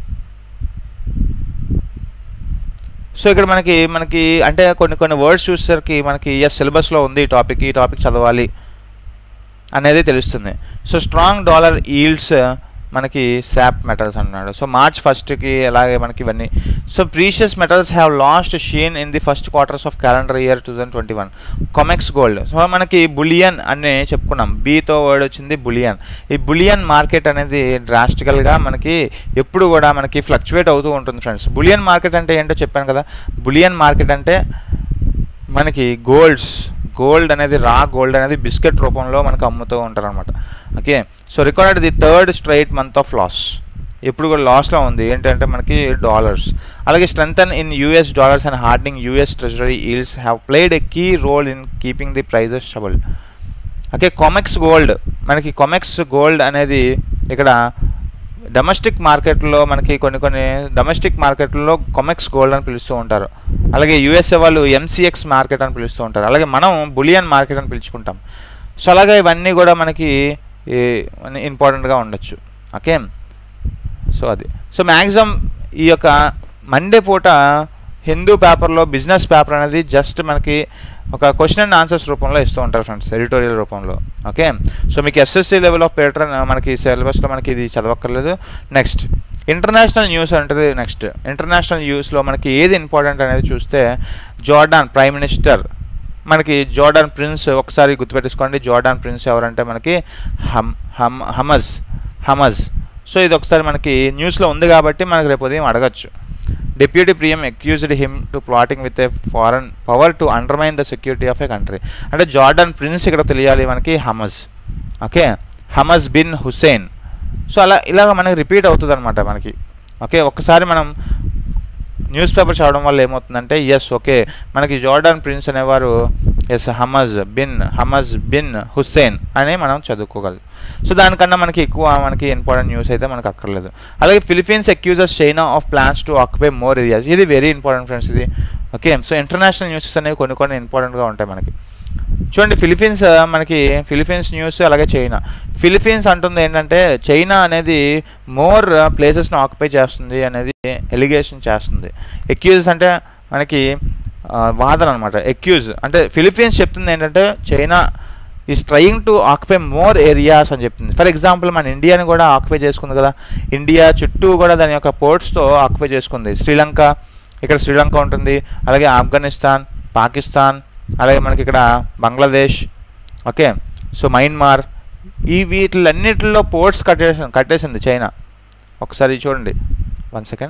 so ఇక్కడ మనకి మనకి అంటే కొన్ని కొన్ని వర్డ్స్ చూసేసరికి మనకి ఎస్ సిలబస్లో ఉంది ఈ టాపిక్ ఈ టాపిక్ చదవాలి అనేది తెలుస్తుంది సో స్ట్రాంగ్ డాలర్ ఈల్డ్స్ మనకి శాప్ మెటల్స్ అన్నాడు సో మార్చ్ ఫస్ట్కి అలాగే మనకి ఇవన్నీ so precious metals have lost sheen in the first quarters of calendar year two thousand twenty one Comex gold so మనకి బులియన్ అని చెప్పుకున్నాం బీతో వర్డ్ వచ్చింది బులియన్ ఈ బులియన్ మార్కెట్ అనేది డ్రాస్టికల్గా మనకి ఎప్పుడు కూడా మనకి ఫ్లక్చువేట్ అవుతూ ఉంటుంది ఫ్రెండ్స్ బులియన్ మార్కెట్ అంటే ఏంటో చెప్పాను కదా బులియన్ మార్కెట్ అంటే మనకి గోల్డ్స్ గోల్డ్ అనేది రా గోల్డ్ అనేది బిస్కెట్ రూపంలో మనకు అమ్ముతూ ఉంటారు అనమాట okay so recorded the third straight month of loss ఎప్పుడు కూడా లాస్లో ఉంది ఏంటంటే మనకి డాలర్స్ అలాగే strengthen in US dollars and hardening US treasury yields have played a key role in keeping the prices stable okay Comex gold మనకి Comex gold అనేది ఇక్కడ డొమెస్టిక్ మార్కెట్లో మనకి కొన్ని కొన్ని డొమెస్టిక్ మార్కెట్లో కొమెక్స్ గోల్డ్ అని పిలుస్తూ ఉంటారు అలాగే యూఎస్ఏ వాళ్ళు ఎంసీఎక్స్ మార్కెట్ అని పిలుస్తూ ఉంటారు అలాగే మనం బులియన్ మార్కెట్ అని పిలుచుకుంటాం సో అలాగే ఇవన్నీ కూడా మనకి ఇంపార్టెంట్గా ఉండొచ్చు ఓకే సో అది సో మ్యాక్సిమం ఈ యొక్క మండే పూట హిందూ పేపర్లో బిజినెస్ పేపర్ అనేది జస్ట్ మనకి ఒక క్వశ్చన్ అండ్ ఆన్సర్స్ రూపంలో ఇస్తూ ఉంటారు ఫ్రెండ్స్ ఎడిటోరియల్ రూపంలో ఓకే సో మీకు ఎస్ఎస్సి లెవెల్ ఆఫ్ పేటర్ మనకి సిలబస్లో మనకి ఇది చదవక్కర్లేదు నెక్స్ట్ ఇంటర్నేషనల్ న్యూస్ అంటే నెక్స్ట్ ఇంటర్నేషనల్ న్యూస్లో మనకి ఏది ఇంపార్టెంట్ అనేది చూస్తే జోర్డాన్ ప్రైమ్ మినిస్టర్ మనకి జోర్డాన్ ప్రిన్స్ ఒకసారి గుర్తుపెట్టేసుకోండి జోర్డాన్ ప్రిన్స్ ఎవరంటే మనకి హమ్ హమ్ హమజ్ హమజ్ సో ఇది ఒకసారి మనకి న్యూస్లో ఉంది కాబట్టి మనకి రేపు ఉదయం అడగచ్చు deputy premier accused him to plotting with a foreign power to undermine the security of a country అంటే జార్డాన్ ప్రిన్స్ ఇక్కడ తెలియాలి మనకి Hamzah okay Hamzah bin Hussein so అలా ఇలాగ మనకి రిపీట్ అవుతుంది అనమాట మనకి ఓకే ఒక్కసారి మనం న్యూస్ పేపర్ చదవడం వల్ల ఏమవుతుందంటే ఎస్ ఓకే మనకి జోర్డాన్ ప్రిన్స్ అనేవారు yes Hamzah bin Hamzah bin Hussein అని మనం చదువుకోగలం సో దానికన్నా మనకి ఎక్కువ మనకి ఇంపార్టెంట్ న్యూస్ అయితే మనకు అక్కర్లేదు అలాగే Philippines accuses China of plans to occupy more areas ఇది వెరీ ఇంపార్టెంట్ ఫ్రెండ్స్ ఇది ఓకే సో ఇంటర్నేషనల్ న్యూసెస్ అనేవి కొన్ని కొన్ని ఇంపార్టెంట్గా ఉంటాయి మనకి చూడండి ఫిలిపీన్స్ ఆ, మనకి ఫిలిపీన్స్ న్యూస్ అలాగే చైనా ఫిలిపీన్స్ అంటుంది ఏంటంటే చైనా అనేది మోర్ ప్లేసెస్ని ఆక్యుపై చేస్తుంది అనేది ఎలిగేషన్ చేస్తుంది ఎక్యూజ్ అంటే మనకి ఆ, వాదన అనమాట ఎక్యూజ్ అంటే ఫిలిపీన్స్ చెప్తుంది ఏంటంటే China is trying to occupy more areas అని చెప్తుంది ఫర్ ఎగ్జాంపుల్ మన ఇండియాని కూడా ఆక్యుపై చేసుకుంది కదా ఇండియా చుట్టూ కూడా దాని యొక్క పోర్ట్స్తో ఆక్యుపై చేసుకుంది శ్రీలంక ఇక్కడ శ్రీలంక ఉంటుంది అలాగే ఆఫ్ఘనిస్తాన్ పాకిస్తాన్ అలాగే మనకి ఇక్కడ బంగ్లాదేశ్ ఓకే సో మయన్మార్ ఈ వీటిలన్నిటిలో పోర్ట్స్ కట్టేసి కట్టేసింది చైనా ఒకసారి చూడండి వన్ సెకండ్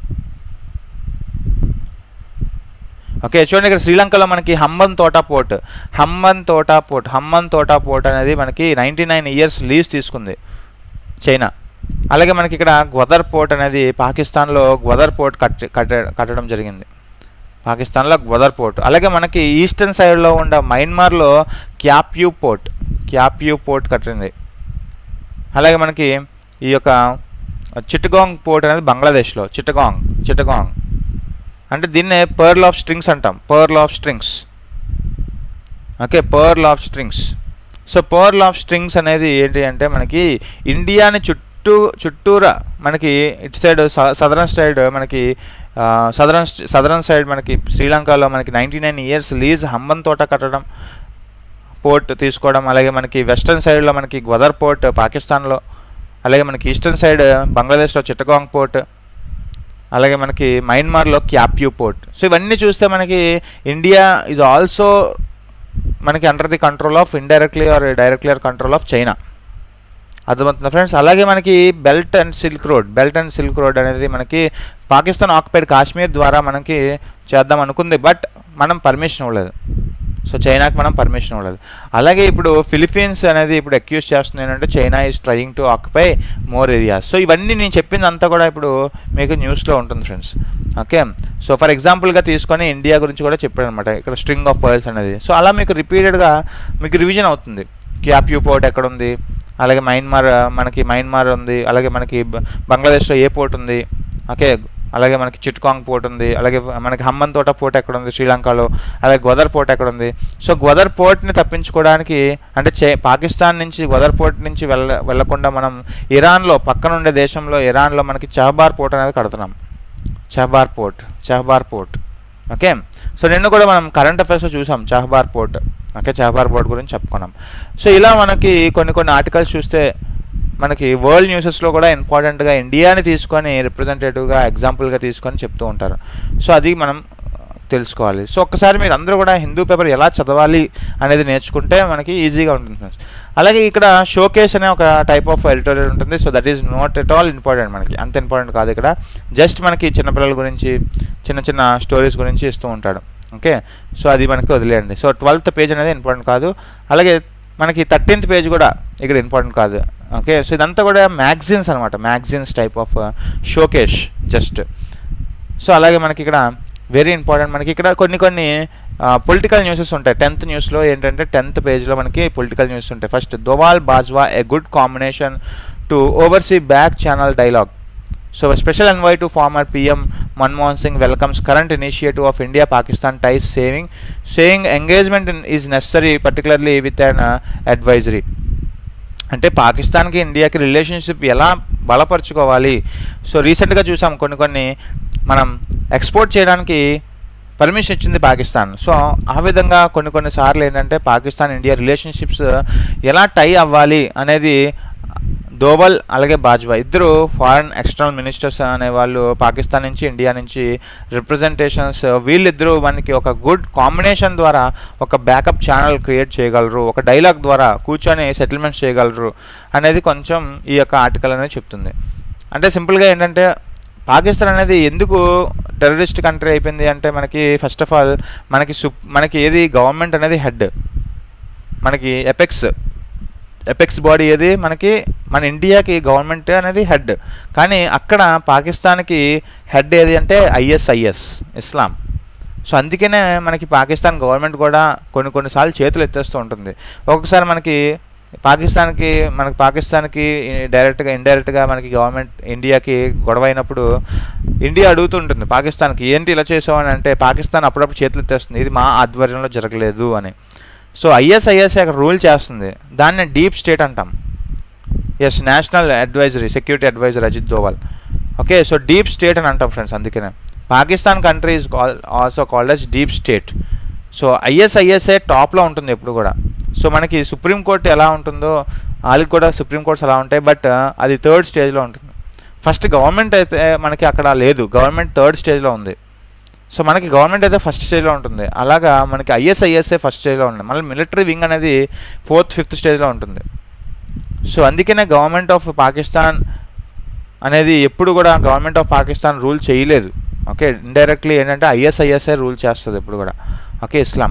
ఓకే చూడండి ఇక్కడ శ్రీలంకలో మనకి Hambantota port Hambantota port Hambantota port అనేది మనకి నైంటీ నైన్ ఇయర్స్ లీజ్ తీసుకుంది చైనా అలాగే మనకి ఇక్కడ గ్వదర్ పోర్ట్ అనేది పాకిస్తాన్లో గ్వదర్ పోర్ట్ కట్ కట్ట కట్టడం జరిగింది పాకిస్తాన్లో గ్వదర్ పోర్ట్ అలాగే మనకి ఈస్టర్న్ సైడ్లో ఉన్న మయన్మార్లో క్యాప్యూ పోర్ట్ క్యాప్యూ పోర్ట్ కట్టింది అలాగే మనకి ఈ యొక్క చిట్టగాంగ్ పోర్ట్ అనేది బంగ్లాదేశ్లో చిట్టగాంగ్ చిట్టగాంగ్ అంటే దీన్నే పర్ల్ ఆఫ్ స్ట్రింగ్స్ అంటాం pearl of strings okay pearl of strings so pearl of strings అనేది ఏంటి అంటే మనకి ఇండియాని చుట్టూ చుట్టూరా మనకి ఇటు సైడ్ సదరన్ సైడ్ మనకి సదరన్ సదరన్ సైడ్ మనకి శ్రీలంకలో మనకి ninety nine years lease Hambantota కట్టడం పోర్ట్ తీసుకోవడం అలాగే మనకి వెస్ట్రన్ సైడ్లో మనకి గ్వదర్ పోర్ట్ పాకిస్తాన్లో అలాగే మనకి ఈస్టర్న్ సైడ్ బంగ్లాదేశ్లో చిట్టగాంగ్ పోర్ట్ అలాగే మనకి మయన్మార్లో క్యాప్యూ పోర్ట్ సో ఇవన్నీ చూస్తే మనకి ఇండియా ఈజ్ ఆల్సో మనకి under the control of indirectly or directly or control of China అర్థమవుతుంది ఫ్రెండ్స్ అలాగే మనకి belt and silk road belt and silk road అనేది మనకి పాకిస్తాన్ ఆక్యుపైడ్ కాశ్మీర్ ద్వారా మనకి చేద్దాం అనుకుంది బట్ మనం పర్మిషన్ ఇవ్వలేదు సో చైనాకి మనం పర్మిషన్ ఇవ్వలేదు అలాగే ఇప్పుడు ఫిలిపీన్స్ అనేది ఇప్పుడు అక్యూజ్ చేస్తుంది ఏంటంటే China is trying to occupy more areas so ఇవన్నీ నేను చెప్పింది అంతా కూడా ఇప్పుడు మీకు న్యూస్లో ఉంటుంది ఫ్రెండ్స్ ఓకే సో ఫర్ ఎగ్జాంపుల్గా తీసుకొని ఇండియా గురించి కూడా చెప్పాడు అనమాట ఇక్కడ స్ట్రింగ్ ఆఫ్ పర్ల్స్ అనేది సో అలా మీకు రిపీటెడ్గా మీకు రివిజన్ అవుతుంది క్యాప్యూ పోర్ట్ ఎక్కడ ఉంది అలాగే మయన్మార్ మనకి మయన్మార్ ఉంది అలాగే మనకి బ- బంగ్లాదేశ్లో ఏ పోర్ట్ ఉంది ఓకే అలాగే మనకి చిట్కాంగ్ పోర్ట్ ఉంది అలాగే మనకి హమ్మన్ తోట పోర్ట్ ఎక్కడ ఉంది శ్రీలంకలో అలాగే గ్వదర్ పోర్ట్ ఎక్కడ ఉంది సో గ్వదర్ పోర్ట్ని తప్పించుకోవడానికి అంటే చే పాకిస్తాన్ నుంచి గ్వదర్ పోర్ట్ నుంచి వెళ్ళ వెళ్ళకుండా మనం ఇరాన్లో పక్కన ఉండే దేశంలో ఇరాన్లో మనకి చహబార్ పోర్ట్ అనేది కడుతున్నాం Chabahar port Chabahar port okay so నిన్న కూడా మనం కరెంట్ అఫైర్స్లో చూసాం Chabahar port okay Chabahar port గురించి చెప్పుకున్నాం సో ఇలా మనకి కొన్ని కొన్ని ఆర్టికల్స్ చూస్తే మనకి వరల్డ్ న్యూసెస్లో కూడా ఇంపార్టెంట్గా ఇండియాని తీసుకొని రిప్రజెంటేటివ్గా ఎగ్జాంపుల్గా తీసుకొని చెప్తూ ఉంటారు సో అది మనం తెలుసుకోవాలి సో ఒక్కసారి మీరు అందరూ కూడా హిందూ పేపర్ ఎలా చదవాలి అనేది నేర్చుకుంటే మనకి ఈజీగా ఉంటుంది ఫ్రెండ్స్ అలాగే ఇక్కడ షోకేస్ అనే ఒక టైప్ ఆఫ్ ఎడిటోరియల్ ఉంటుంది so that is not at all important మనకి అంత ఇంపార్టెంట్ కాదు ఇక్కడ జస్ట్ మనకి చిన్నపిల్లల గురించి చిన్న చిన్న స్టోరీస్ గురించి ఇస్తూ ఉంటాడు ఓకే సో అది మనకి వదిలేయండి సో ట్వెల్త్ పేజ్ అనేది ఇంపార్టెంట్ కాదు అలాగే మనకి థర్టీన్త్ పేజ్ కూడా ఇక్కడ ఇంపార్టెంట్ కాదు ఓకే సో ఇదంతా కూడా మ్యాగజైన్స్ అనమాట magazines type of showcase just so అలాగే మనకి ఇక్కడ వెరీ ఇంపార్టెంట్ మనకి ఇక్కడ కొన్ని కొన్ని పొలిటికల్ న్యూసెస్ ఉంటాయి టెన్త్ న్యూస్లో ఏంటంటే టెన్త్ పేజ్లో మనకి పొలిటికల్ న్యూస్ ఉంటాయి first Doval Bajwa a good combination to oversee back channel dialogue so special envoy to former PM Manmohan Singh welcomes current initiative of India Pakistan ties saving saying engagement is necessary particularly with an advisory అంటే పాకిస్తాన్కి ఇండియాకి relationship ఎలా బలపరుచుకోవాలి so రీసెంట్గా చూసాం కొన్ని కొన్ని మనం export చేయడానికి పర్మిషన్ ఇచ్చింది పాకిస్తాన్ సో ఆ విధంగా కొన్ని కొన్ని సార్లు ఏంటంటే పాకిస్తాన్ ఇండియా రిలేషన్షిప్స్ ఎలా టై అవ్వాలి అనేది దోబల్ అలాగే బాజ్వా ఇద్దరు ఫారెన్ ఎక్స్టర్నల్ మినిస్టర్స్ అనే వాళ్ళు పాకిస్తాన్ నుంచి ఇండియా నుంచి రిప్రజెంటేషన్స్ వీళ్ళిద్దరూ మనకి ఒక గుడ్ కాంబినేషన్ ద్వారా ఒక బ్యాకప్ ఛానల్ క్రియేట్ చేయగలరు ఒక డైలాగ్ ద్వారా కూర్చొని సెటిల్మెంట్స్ చేయగలరు అనేది కొంచెం ఈ యొక్క ఆర్టికల్ అనేది చెప్తుంది అంటే సింపుల్గా ఏంటంటే పాకిస్తాన్ అనేది ఎందుకు టెర్రరిస్ట్ కంట్రీ అయిపోయింది అంటే మనకి ఫస్ట్ ఆఫ్ ఆల్ మనకి సు మనకి ఏది గవర్నమెంట్ అనేది హెడ్ మనకి ఎపెక్స్ ఎపెక్స్ బాడీ ఏది మనకి మన ఇండియాకి గవర్నమెంట్ అనేది హెడ్ కానీ అక్కడ పాకిస్తాన్కి హెడ్ ఏది అంటే ఐఎస్ఐఎస్ ఇస్లాం సో అందుకనే మనకి పాకిస్తాన్ గవర్నమెంట్ కూడా కొన్ని కొన్నిసార్లు చేతులు ఎత్తేస్తూ ఉంటుంది ఒక్కొక్కసారి మనకి పాకిస్తాన్కి మనకి పాకిస్తాన్కి డైరెక్ట్గా ఇండైరెక్ట్గా మనకి గవర్నమెంట్ ఇండియాకి గొడవ అయినప్పుడు ఇండియా అడుగుతుంటుంది పాకిస్తాన్కి ఏంటి ఇలా చేసావు అని అంటే పాకిస్తాన్ అప్పుడప్పుడు చేతులు ఎత్తేస్తుంది ఇది మా ఆధ్వర్యంలో జరగలేదు అని సో ఐఎస్ఐఎస్ అక్కడ రూల్ చేస్తుంది దాన్ని డీప్ స్టేట్ అంటాం yes national advisory security adviser Ajit Doval okay so deep state అని అంటాం ఫ్రెండ్స్ అందుకనే Pakistan country is call also called as deep state so ఐఎస్ఐఎస్ఏ టాప్లో ఉంటుంది ఎప్పుడు కూడా సో మనకి సుప్రీంకోర్టు ఎలా ఉంటుందో వాళ్ళకి కూడా సుప్రీంకోర్ట్స్ అలా ఉంటాయి బట్ అది థర్డ్ స్టేజ్లో ఉంటుంది ఫస్ట్ గవర్నమెంట్ అయితే మనకి అక్కడ లేదు గవర్నమెంట్ థర్డ్ స్టేజ్లో ఉంది సో మనకి గవర్నమెంట్ అయితే ఫస్ట్ స్టేజ్లో ఉంటుంది అలాగా మనకి ఐఎస్ఐఎస్ఏ ఫస్ట్ స్టేజ్లో ఉంది మళ్ళీ మిలిటరీ వింగ్ అనేది ఫోర్త్ ఫిఫ్త్ స్టేజ్లో ఉంటుంది సో అందుకనే గవర్నమెంట్ ఆఫ్ పాకిస్తాన్ అనేది ఎప్పుడు కూడా గవర్నమెంట్ ఆఫ్ పాకిస్తాన్ రూల్ చేయలేదు ఓకే ఇండైరెక్ట్లీ ఏంటంటే ఐఎస్ఐఎస్ఐ రూల్ చేస్తుంది ఎప్పుడు కూడా ఓకే ఇస్లాం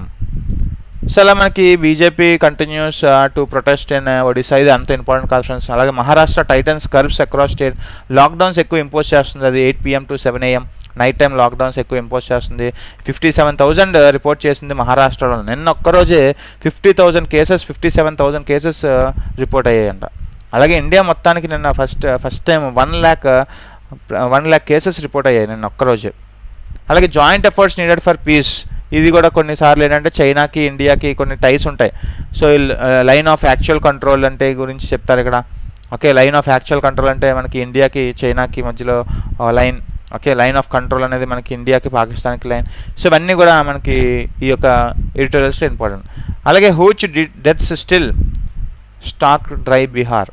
సో అలా మనకి BJP continues to protest in Odisha ఇది అంత ఇంపార్టెంట్ కాదు ఫ్రెండ్స్ అలాగే Maharashtra tightens curbs across state lockdowns ఎక్కువ ఇంపోజ్ చేస్తుంది అది eight PM to seven AM night time lockdowns ఎక్కువ ఇంపోజ్ చేస్తుంది ఫిఫ్టీ సెవెన్ థౌజండ్ రిపోర్ట్ చేసింది మహారాష్ట్రలో నిన్న ఒక్కరోజే fifty thousand cases fifty seven thousand cases report అయ్యాయంట అలాగే ఇండియా మొత్తానికి నిన్న first first time one lakh one lakh cases report అయ్యాయి నిన్న ఒక్కరోజే అలాగే joint efforts needed for peace ఇది కూడా కొన్నిసార్లు ఏంటంటే చైనాకి ఇండియాకి కొన్ని టైస్ ఉంటాయి so line of actual control అంటే గురించి చెప్తారు ఇక్కడ okay line of actual control అంటే మనకి ఇండియాకి చైనాకి మధ్యలో line okay line of control అనేది మనకి ఇండియాకి పాకిస్తాన్కి లైన్ సో ఇవన్నీ కూడా మనకి ఈ యొక్క ఎడిటోరియల్స్ ఇంపార్టెంట్ అలాగే hooch deaths still stalk dry Bihar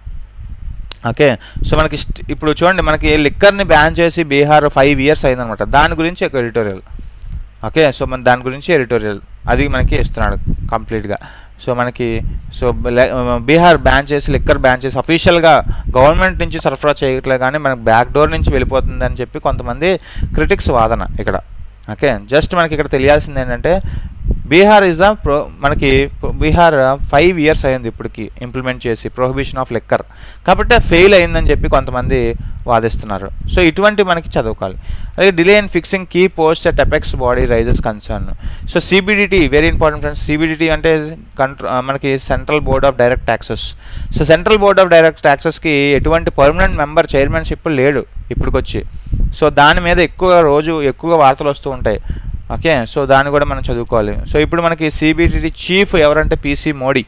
okay so మనకి స్ట్- ఇప్పుడు చూడండి మనకి లిక్కర్ని బ్యాన్ చేసి బీహార్ ఫైవ్ ఇయర్స్ అయిందనమాట దాని గురించి ఒక ఎడిటోరియల్ ఓకే సో మన దాని గురించి ఎడిటోరియల్ అది మనకి ఇస్తున్నాడు కంప్లీట్గా సో మనకి సో లే- బీహార్ బ్యాన్ చేసి లిక్కర్ బ్యాన్ చేసి అఫీషియల్గా గవర్నమెంట్ నుంచి సరఫరా చేయట్లేదు కానీ మనకి బ్యాక్ డోర్ నుంచి వెళ్ళిపోతుంది అని చెప్పి కొంతమంది క్రిటిక్స్ వాదన ఇక్కడ ఓకే జస్ట్ మనకి ఇక్కడ తెలియాల్సింది ఏంటంటే బీహార్ ఇస్ ద ప్రో మనకి బీహార్ ఫైవ్ ఇయర్స్ అయింది ఇప్పటికి ఇంప్లిమెంట్ చేసి ప్రొహిబిషన్ ఆఫ్ లెక్కర్ కాబట్టి ఫెయిల్ అయిందని చెప్పి కొంతమంది వాదిస్తున్నారు సో ఇటువంటి మనకి చదువుకోవాలి అలాగే delay in fixing key post at apex body raises concern so CBDT very important friends CBDT అంటే కంట్రో మనకి central board of direct taxes so central board of direct ట్యాక్సెస్కి ఎటువంటి పర్మనెంట్ మెంబర్ చైర్మన్షిప్ లేడు ఇప్పటికొచ్చి సో దాని మీద ఎక్కువ రోజు ఎక్కువ వార్తలు వస్తూ ఉంటాయి ఓకే సో దాన్ని కూడా మనం చదువుకోవాలి సో ఇప్పుడు మనకి సిబిడిటీ చీఫ్ ఎవరంటే పీసీ మోడీ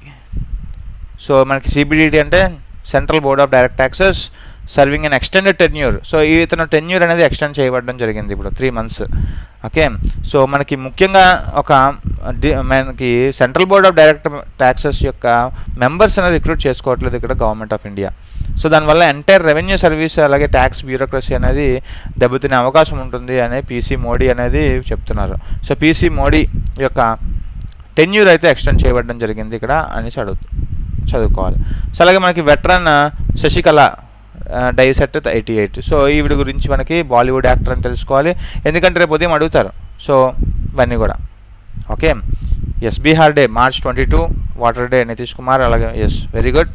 సో మనకి సిబిడిటీ అంటే central board of direct taxes serving an extended tenure so ఇతను టెన్యూర్ అనేది ఎక్స్టెండ్ చేయబడడం జరిగింది ఇప్పుడు త్రీ మంత్స్ ఓకే సో మనకి ముఖ్యంగా ఒక డి- మనకి central board of direct taxes యొక్క మెంబర్స్ అనేది రిక్రూట్ చేసుకోవట్లేదు ఇక్కడ గవర్నమెంట్ ఆఫ్ ఇండియా సో దానివల్ల ఎంటైర్ రెవెన్యూ సర్వీస్ అలాగే ట్యాక్స్ బ్యూరోక్రసీ అనేది దెబ్బతినే అవకాశం ఉంటుంది అని పీసీ మోడీ అనేది చెప్తున్నారు సో పీసీ మోడీ యొక్క టెన్యూర్ అయితే ఎక్స్టెండ్ చేయబడడం జరిగింది ఇక్కడ అనేసి అడుగుతు చదువుకోవాలి సో అలాగే మనకి veteran Sasikala dies at eighty eight so ఈవిడ గురించి మనకి బాలీవుడ్ యాక్టర్ అని తెలుసుకోవాలి ఎందుకంటే రేపు ఉదయం అడుగుతారు సో ఇవన్నీ కూడా okay yes Bihar day March twenty two water day Nitish Kumar అలాగే yes very good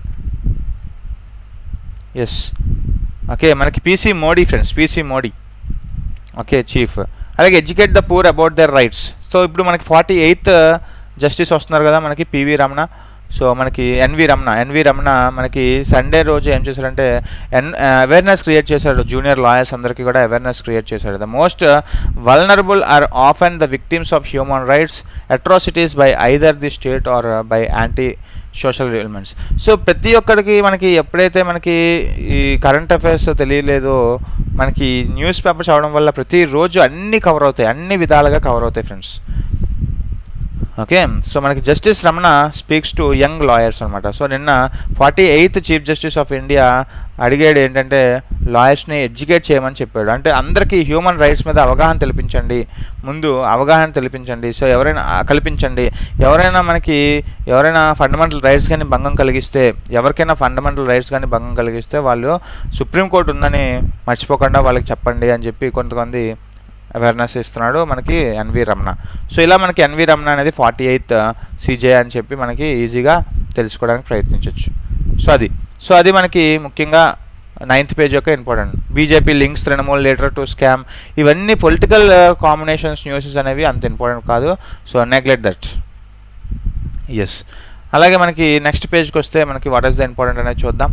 yes okay మనకి PC Modi friends PC Modi okay chief అలాగే educate the poor about their rights so ఇప్పుడు మనకి ఫార్టీ ఎయిత్ జస్టిస్ వస్తున్నారు కదా మనకి పివి రమణ సో మనకి ఎన్వి రమణ ఎన్వి రమణ మనకి సండే రోజు ఏం చేశారంటే ఎన్ అవేర్నెస్ క్రియేట్ చేశాడు జూనియర్ లాయర్స్ అందరికీ కూడా అవేర్నెస్ క్రియేట్ చేశాడు the most vulnerable are of and the victims of human rights atrocities by either the state or by anti social elements so ప్రతి ఒక్కరికి మనకి ఎప్పుడైతే మనకి ఈ కరెంట్ అఫైర్స్ తెలియలేదో మనకి న్యూస్ పేపర్ చదవడం వల్ల ప్రతిరోజు అన్నీ కవర్ అవుతాయి అన్ని విధాలుగా కవర్ అవుతాయి ఫ్రెండ్స్ ఓకే సో మనకి justice Ramana speaks to young lawyers అనమాట సో నిన్న forty eighth chief justice of India అడిగాడు ఏంటంటే లాయర్స్ని ఎడ్యుకేట్ చేయమని చెప్పాడు అంటే అందరికీ హ్యూమన్ రైట్స్ మీద అవగాహన తెలిపించండి ముందు అవగాహన తెలిపించండి సో ఎవరైనా ఆ, కల్పించండి ఎవరైనా మనకి ఎవరైనా ఫండమెంటల్ రైట్స్ కానీ భంగం కలిగిస్తే ఎవరికైనా ఫండమెంటల్ రైట్స్ కానీ భంగం కలిగిస్తే వాళ్ళు సుప్రీంకోర్టు ఉందని మర్చిపోకుండా వాళ్ళకి చెప్పండి అని చెప్పి కొంతమంది అవేర్నెస్ ఇస్తున్నాడు మనకి ఎన్వి రమణ సో ఇలా మనకి ఎన్వి రమణ అనేది ఫార్టీ ఎయిత్ సీజే అని చెప్పి మనకి ఈజీగా తెలుసుకోవడానికి ప్రయత్నించవచ్చు సో అది సో అది మనకి ముఖ్యంగా నైన్త్ పేజ్ యొక్క important BJP links Trinamool leader to scam ఇవన్నీ పొలిటికల్ కాంబినేషన్స్ న్యూసెస్ అనేవి అంత ఇంపార్టెంట్ కాదు సో నెగ్లెక్ట్ దట్ ఎస్ అలాగే మనకి నెక్స్ట్ పేజ్కి వస్తే మనకి వాట్ ఈస్ ద ఇంపార్టెంట్ అనేది చూద్దాం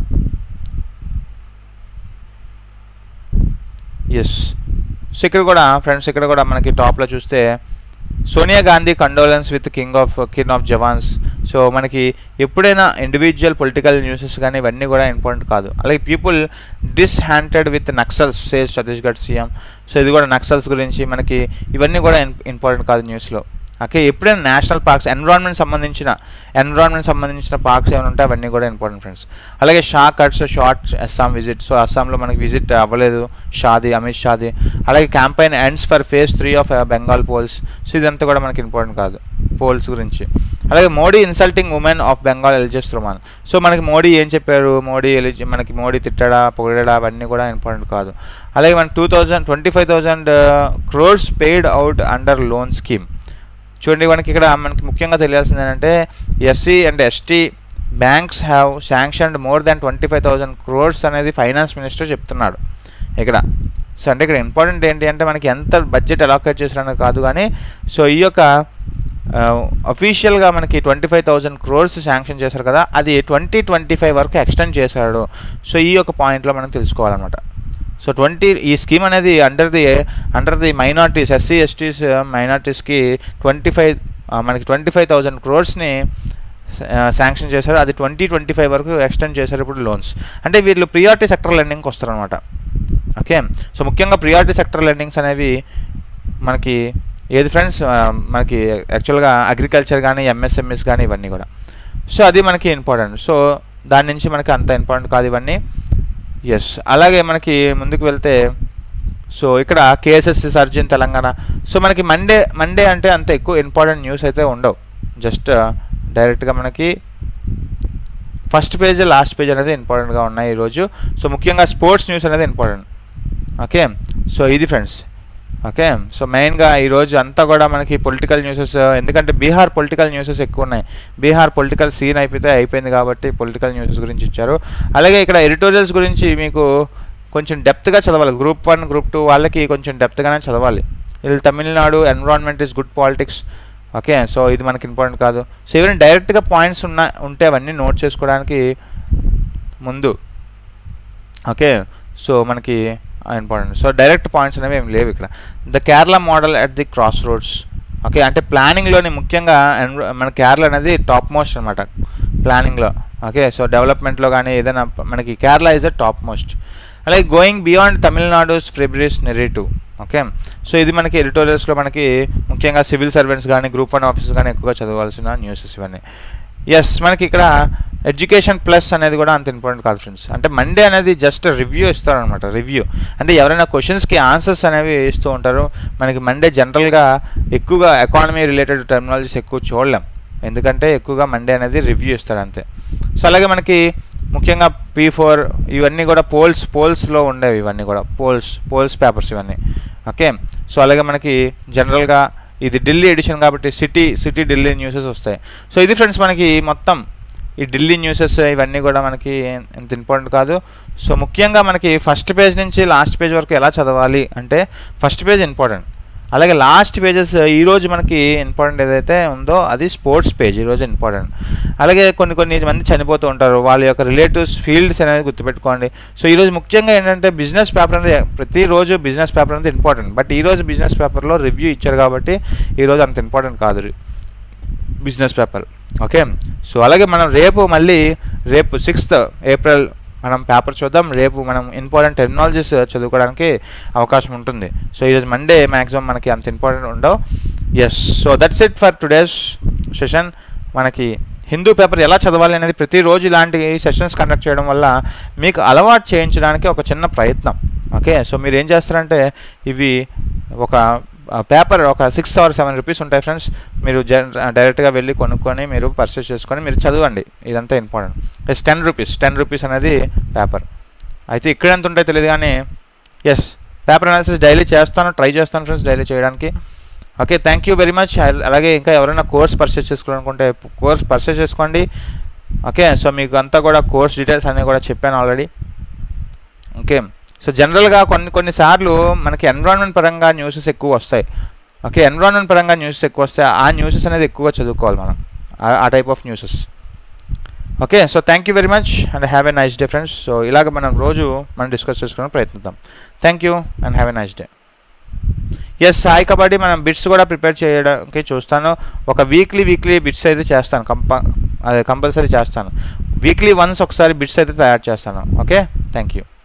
ఎస్ సో ఇక్కడ కూడా ఫ్రెండ్స్ ఇక్కడ కూడా మనకి టాప్లో చూస్తే Sonia Gandhi condolence with king of king of jawans so మనకి ఎప్పుడైనా ఇండివిజువల్ పొలిటికల్ న్యూసెస్ కానీ ఇవన్నీ కూడా ఇంపార్టెంట్ కాదు అలాగే people disenchanted with Naxals says Chhattisgarh CM so ఇది కూడా నక్సల్స్ గురించి మనకి ఇవన్నీ కూడా ఇంపార్టెంట్ కాదు న్యూస్లో ఓకే ఎప్పుడైనా నేషనల్ పార్క్స్ ఎన్విరాన్మెంట్ సంబంధించిన ఎన్విరాన్మెంట్ సంబంధించిన పార్క్స్ ఏమైనా ఉంటే అవన్నీ కూడా ఇంపార్టెంట్ ఫ్రెండ్స్ అలాగే Shah cuts short Assam visit so అస్సాంలో మనకి విజిట్ అవ్వలేదు షాది అమిత్ షాది అలాగే campaign ends for phase three of Bengal polls so ఇదంతా కూడా మనకి ఇంపార్టెంట్ కాదు పోల్స్ గురించి అలాగే Modi insulting women of Bengal alleges రుమాన్ సో మనకి మోడీ ఏం చెప్పారు మోడీ ఎలిజి మనకి మోడీ తిట్టడా పొగడడా అవన్నీ కూడా ఇంపార్టెంట్ కాదు అలాగే మన two thousand twenty five thousand crores paid out under loan scheme చూడండి మనకి ఇక్కడ మనకి ముఖ్యంగా తెలియాల్సింది ఏంటంటే SC and ST banks have sanctioned more than twenty five thousand crores అనేది ఫైనాన్స్ మినిస్టర్ చెప్తున్నాడు ఇక్కడ సో అంటే ఇక్కడ ఇంపార్టెంట్ ఏంటి అంటే మనకి ఎంత బడ్జెట్ అలాకేట్ చేశారనేది కాదు కానీ సో ఈ యొక్క అఫీషియల్గా మనకి twenty five thousand crores sanction చేశారు కదా అది ట్వంటీ ట్వంటీ ఫైవ్ వరకు ఎక్స్టెండ్ చేశాడు సో ఈ యొక్క పాయింట్లో మనం తెలుసుకోవాలన్నమాట సో ట్వంటీ ఈ స్కీమ్ అనేది under the under the minorities SC STs మైనార్టీస్కి ట్వంటీ ఫైవ్ మనకి ట్వంటీ ఫైవ్ థౌజండ్ క్రోర్స్ని శాంక్షన్ చేశారు అది ట్వంటీ ట్వంటీ ఫైవ్ వరకు ఎక్స్టెండ్ చేశారు ఇప్పుడు లోన్స్ అంటే వీళ్ళు ప్రియారిటీ సెక్టర్ లెండింగ్కి వస్తారనమాట ఓకే సో ముఖ్యంగా ప్రియారిటీ సెక్టర్ లెండింగ్స్ అనేవి మనకి ఏది ఫ్రెండ్స్ మనకి యాక్చువల్గా అగ్రికల్చర్ కానీ ఎంఎస్ఎంఎస్ కానీ ఇవన్నీ కూడా సో అది మనకి ఇంపార్టెంట్ సో దాని నుంచి మనకి అంత ఇంపార్టెంట్ కాదు ఇవన్నీ ఎస్ అలాగే మనకి ముందుకు వెళ్తే సో ఇక్కడ కేఎస్ఎస్సి సర్జన్ తెలంగాణ సో మనకి మండే మండే అంటే అంత ఎక్కువ ఇంపార్టెంట్ న్యూస్ అయితే ఉండవు జస్ట్ డైరెక్ట్గా మనకి ఫస్ట్ పేజ్ లాస్ట్ పేజ్ అనేది ఇంపార్టెంట్గా ఉన్నాయి ఈరోజు సో ముఖ్యంగా స్పోర్ట్స్ న్యూస్ అనేది ఇంపార్టెంట్ ఓకే సో ఇది ఫ్రెండ్స్ ఓకే సో మెయిన్గా ఈరోజు అంతా కూడా మనకి పొలిటికల్ న్యూసెస్ ఎందుకంటే బీహార్ పొలిటికల్ న్యూసెస్ ఎక్కువ ఉన్నాయి బీహార్ పొలిటికల్ సీన్ అయిపోతే అయిపోయింది కాబట్టి పొలిటికల్ న్యూసెస్ గురించి ఇచ్చారు అలాగే ఇక్కడ ఎడిటోరియల్స్ గురించి మీకు కొంచెం డెప్త్గా చదవాలి గ్రూప్ వన్ గ్రూప్ టూ వాళ్ళకి కొంచెం డెప్త్గానే చదవాలి ఇది Tamil Nadu environment is good politics okay so ఇది మనకి ఇంపార్టెంట్ కాదు సో ఈవెన్ డైరెక్ట్గా పాయింట్స్ ఉన్న ఉంటే అవన్నీ నోట్ చేసుకోవడానికి ముందు ఓకే సో మనకి ఇంపార్టెంట్ సో డైరెక్ట్ పాయింట్స్ అనేవి ఏం లేవు ఇక్కడ the Kerala model at the crossroads okay అంటే ప్లానింగ్లోని ముఖ్యంగా మన కేరళ అనేది టాప్ మోస్ట్ అనమాట ప్లానింగ్లో ఓకే సో డెవలప్మెంట్లో కానీ ఏదైనా మనకి Kerala is the topmost అలాగే గోయింగ్ బియాండ్ తమిళనాడుస్ ఫెబ్రిస్ నెరేటివ్ ఓకే సో ఇది మనకి ఎడిటోరియల్స్లో మనకి ముఖ్యంగా సివిల్ సర్వెంట్స్ కానీ గ్రూప్ వన్ ఆఫీసర్స్ కానీ ఎక్కువగా చదవాల్సిన న్యూసెస్ ఇవన్నీ ఎస్ మనకి ఇక్కడ ఎడ్యుకేషన్ ప్లస్ అనేది కూడా అంత ఇంపార్టెంట్ కాదు ఫ్రెండ్స్ అంటే మండే అనేది జస్ట్ రివ్యూ ఇస్తారనమాట రివ్యూ అంటే ఎవరైనా క్వశ్చన్స్కి ఆన్సర్స్ అనేవి ఇస్తూ ఉంటారు మనకి మండే జనరల్గా ఎక్కువగా ఎకానమీ రిలేటెడ్ టెర్మినాలజీస్ ఎక్కువ చూడలేం ఎందుకంటే ఎక్కువగా మండే అనేది రివ్యూ ఇస్తారు అంతే సో అలాగే మనకి ముఖ్యంగా పీ ఫోర్ ఇవన్నీ కూడా పోల్స్ పోల్స్లో ఉండేవి ఇవన్నీ కూడా పోల్స్ పోల్స్ పేపర్స్ ఇవన్నీ ఓకే సో అలాగే మనకి జనరల్గా ఇది ఢిల్లీ ఎడిషన్ కాబట్టి సిటీ సిటీ ఢిల్లీ న్యూసెస్ వస్తాయి సో ఇది ఫ్రెండ్స్ మనకి మొత్తం ఈ ఢిల్లీ న్యూసెస్ ఇవన్నీ కూడా మనకి ఎంత ఇంపార్టెంట్ కాదు సో ముఖ్యంగా మనకి ఫస్ట్ పేజ్ నుంచి లాస్ట్ పేజ్ వరకు ఎలా చదవాలి అంటే ఫస్ట్ పేజ్ ఇంపార్టెంట్ అలాగే లాస్ట్ పేజెస్ ఈరోజు మనకి ఇంపార్టెంట్ ఏదైతే ఉందో అది స్పోర్ట్స్ పేజ్ ఈరోజు ఇంపార్టెంట్ అలాగే కొన్ని కొన్ని మంది చనిపోతూ ఉంటారు వాళ్ళ యొక్క రిలేటివ్స్ ఫీల్డ్స్ అనేది గుర్తుపెట్టుకోండి సో ఈరోజు ముఖ్యంగా ఏంటంటే బిజినెస్ పేపర్ అనేది ప్రతిరోజు బిజినెస్ పేపర్ అనేది ఇంపార్టెంట్ బట్ ఈరోజు బిజినెస్ పేపర్లో రివ్యూ ఇచ్చారు కాబట్టి ఈరోజు అంత ఇంపార్టెంట్ కాదు బిజినెస్ పేపర్ ఓకే సో అలాగే మనం రేపు మళ్ళీ రేపు సిక్స్త్ ఏప్రిల్ మనం పేపర్ చూద్దాం రేపు మనం ఇంపార్టెంట్ టెక్నాలజీస్ చదువుకోవడానికి అవకాశం ఉంటుంది సో ఈరోజు మండే మ్యాక్సిమం మనకి అంత ఇంపార్టెంట్ ఉండవు yes so that's it for today's session మనకి హిందూ పేపర్ ఎలా చదవాలి అనేది ప్రతిరోజు ఇలాంటి సెషన్స్ కండక్ట్ చేయడం వల్ల మీకు అలవాటు చేయించడానికి ఒక చిన్న ప్రయత్నం ఓకే సో మీరు ఏం చేస్తారంటే ఇవి ఒక పేపర్ ఒక సిక్స్ ఆర్ సెవెన్ రూపీస్ ఉంటాయి ఫ్రెండ్స్ మీరు డైరెక్ట్గా వెళ్ళి కొనుక్కొని మీరు పర్చేస్ చేసుకొని మీరు చదవండి ఇదంతా important yes ten rupees ten rupees అనేది పేపర్ అయితే ఇక్కడ ఎంత ఉంటాయో తెలియదు కానీ ఎస్ పేపర్ అనాలిసిస్ డైలీ చేస్తాను ట్రై చేస్తాను ఫ్రెండ్స్ డైలీ చేయడానికి okay thank you very much అలాగే ఇంకా ఎవరైనా కోర్స్ పర్చేస్ చేసుకోవాలనుకుంటే కోర్స్ పర్చేస్ చేసుకోండి ఓకే సో మీకు అంతా కూడా కోర్స్ డీటెయిల్స్ అన్నీ కూడా చెప్పాను ఆల్రెడీ ఓకే సో జనరల్గా కొన్ని కొన్నిసార్లు మనకి ఎన్విరాన్మెంట్ పరంగా న్యూసెస్ ఎక్కువ వస్తాయి ఓకే ఎన్విరాన్మెంట్ పరంగా న్యూసెస్ ఎక్కువ వస్తాయి ఆ న్యూసెస్ అనేది ఎక్కువగా చదువుకోవాలి మనం ఆ- ఆ type of newses okay so thank you very much and have a nice day friends so ఇలాగ మనం రోజు మనం డిస్కస్ చేసుకోవడానికి ప్రయత్నిద్దాం thank you and have a nice day yes Sai kabaddi మనం బిట్స్ కూడా ప్రిపేర్ చేయడానికి చూస్తాను ఒక వీక్లీ వీక్లీ బిట్స్ అయితే చేస్తాను కంప అదే కంపల్సరీ చేస్తాను వీక్లీ వన్స్ ఒకసారి బిట్స్ అయితే తయారు చేస్తాను ఓకే థ్యాంక్ యూ